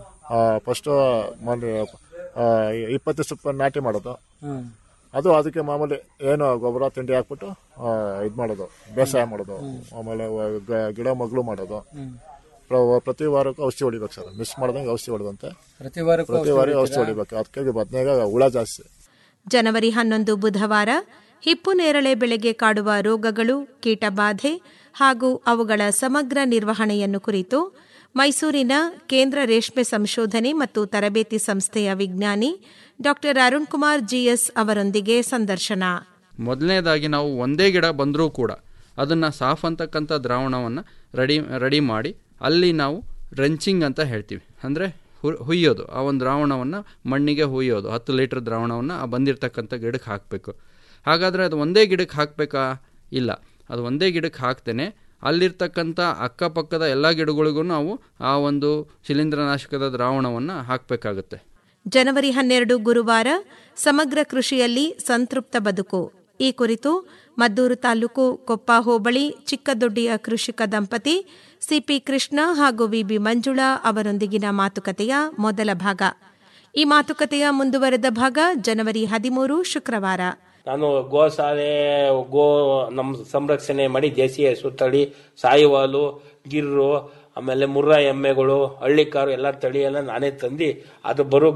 ಫಸ್ಟು ಮೊನ್ನೆ ಆ, ಇಪ್ಪತ್ತು ದಿವಸ ನಾಟಿ ಮಾಡೋದು ಅದು ಅದಕ್ಕೆ ಮಾಮೂಲಿ ಏನು ಗೊಬ್ಬರ ತಿಂಡಿ ಹಾಕ್ಬಿಟ್ಟು ಇದು ಮಾಡೋದು ಬೇಸಾಯ ಮಾಡೋದು ಆಮೇಲೆ ಗ- ಗಿಡ ಮಗ್ಳು ಮಾಡೋದು ಪ್ರ- ಪ್ರತಿ ವಾರಕ್ಕೂ ಔಷಧಿ ಹೊಡಿಬೇಕು ಸರ್ ಮಿಸ್ ಮಾಡ್ದಂಗೆ ಔಷಧಿ ಹೊಡೆದಂತೆ ಪ್ರತಿ ವಾರಕ್ಕೂ ಪ್ರತಿ ಔಷಧಿ ವಾರ ಔಷಧಿ ಹೊಡಿತೀರಾ? ಹೊಡಿಬೇಕು ಅದಕ್ಕೆ ಬದ್ನೆಗ ಹುಳ ಜಾಸ್ತಿ ಜನವರಿ ಹನ್ನೊಂದು ಬುಧವಾರ ಹಿಪ್ಪು ನೇರಳೆ ಬೆಳೆಗೆ ಕಾಡುವ ರೋಗಗಳು ಕೀಟಬಾಧೆ ಹಾಗೂ ಅವುಗಳ ಸಮಗ್ರ ನಿರ್ವಹಣೆಯನ್ನು ಕುರಿತು ಮೈಸೂರಿನ ಕೇಂದ್ರ ರೇಷ್ಮೆ ಸಂಶೋಧನೆ ಮತ್ತು ತರಬೇತಿ ಸಂಸ್ಥೆಯ ವಿಜ್ಞಾನಿ ಡಾಕ್ಟರ್ ಅರುಣ್ ಕುಮಾರ್ ಜಿಎಸ್ ಅವರೊಂದಿಗೆ ಸಂದರ್ಶನ ಮೊದಲನೇದಾಗಿ ನಾವು ಒಂದೇ ಗಿಡ ಬಂದರೂ ಕೂಡ ಅದನ್ನು ಸಾಫ್ ಅಂತಕ್ಕಂಥ ದ್ರಾವಣವನ್ನು ರೆಡಿ ರೆಡಿ ಮಾಡಿ ಅಲ್ಲಿ ನಾವು ರೆಂಚಿಂಗ್ ಅಂತ ಹೇಳ್ತೀವಿ ಅಂದರೆ ಹುಯ್ಯೋದು ಆ ಒಂದು ದ್ರಾವಣವನ್ನು ಮಣ್ಣಿಗೆ ಹುಯ್ಯೋದು ಹತ್ತು ಲೀಟ್ರ್ ದ್ರಾವಣವನ್ನು ಆ ಬಂದಿರತಕ್ಕಂಥ ಗಿಡಕ್ಕೆ ಹಾಕಬೇಕು ಹಾಗಾದರೆ ಅದು ಒಂದೇ ಗಿಡಕ್ಕೆ ಹಾಕಬೇಕಾ ಇಲ್ಲ ಅದು ಒಂದೇ ಗಿಡಕ್ಕೆ ಹಾಕ್ತೇನೆ ಅಲ್ಲಿರ್ತಕ್ಕಂಥ ಅಕ್ಕಪಕ್ಕದ ಎಲ್ಲ ಗಿಡಗಳಿಗೂ ನಾವು ಆ ಒಂದು ಶಿಲೀಂಧ್ರನಾಶಕದ ದ್ರಾವಣವನ್ನು ಹಾಕಬೇಕಾಗುತ್ತೆ ಜನವರಿ ಹನ್ನೆರಡು ಗುರುವಾರ ಸಮಗ್ರ ಕೃಷಿಯಲ್ಲಿ ಸಂತೃಪ್ತ ಬದುಕು ಈ ಕುರಿತು ಮದ್ದೂರು ತಾಲೂಕು ಕೊಪ್ಪ ಹೋಬಳಿ ಚಿಕ್ಕದೊಡ್ಡಿಯ ಕೃಷಿಕ ದಂಪತಿ ಸಿಪಿ ಕೃಷ್ಣ ಹಾಗೂ ವಿಬಿ ಮಂಜುಳಾ ಅವರೊಂದಿಗಿನ ಮಾತುಕತೆಯ ಮೊದಲ ಭಾಗ ಈ ಮಾತುಕತೆಯ ಮುಂದುವರೆದ ಭಾಗ ಜನವರಿ ಹದಿಮೂರು ಶುಕ್ರವಾರ ನಾನು ಗೋಶಾಲೆ ಗೋ ನಮ್ಮ ಸಂರಕ್ಷಣೆ ಮಾಡಿ ದೇಸಿ ಹಸು ತಳಿ ಸಾಯಿವಾಲು ಗಿರ್ರು ಆಮೇಲೆ ಮುರ್ರಾ ಎಮ್ಮೆಗಳು ಹಳ್ಳಿಕಾರು ಎಲ್ಲ ತಳಿ ಎಲ್ಲ ನಾನೇ ತಂದು ಅದು ಬರೋ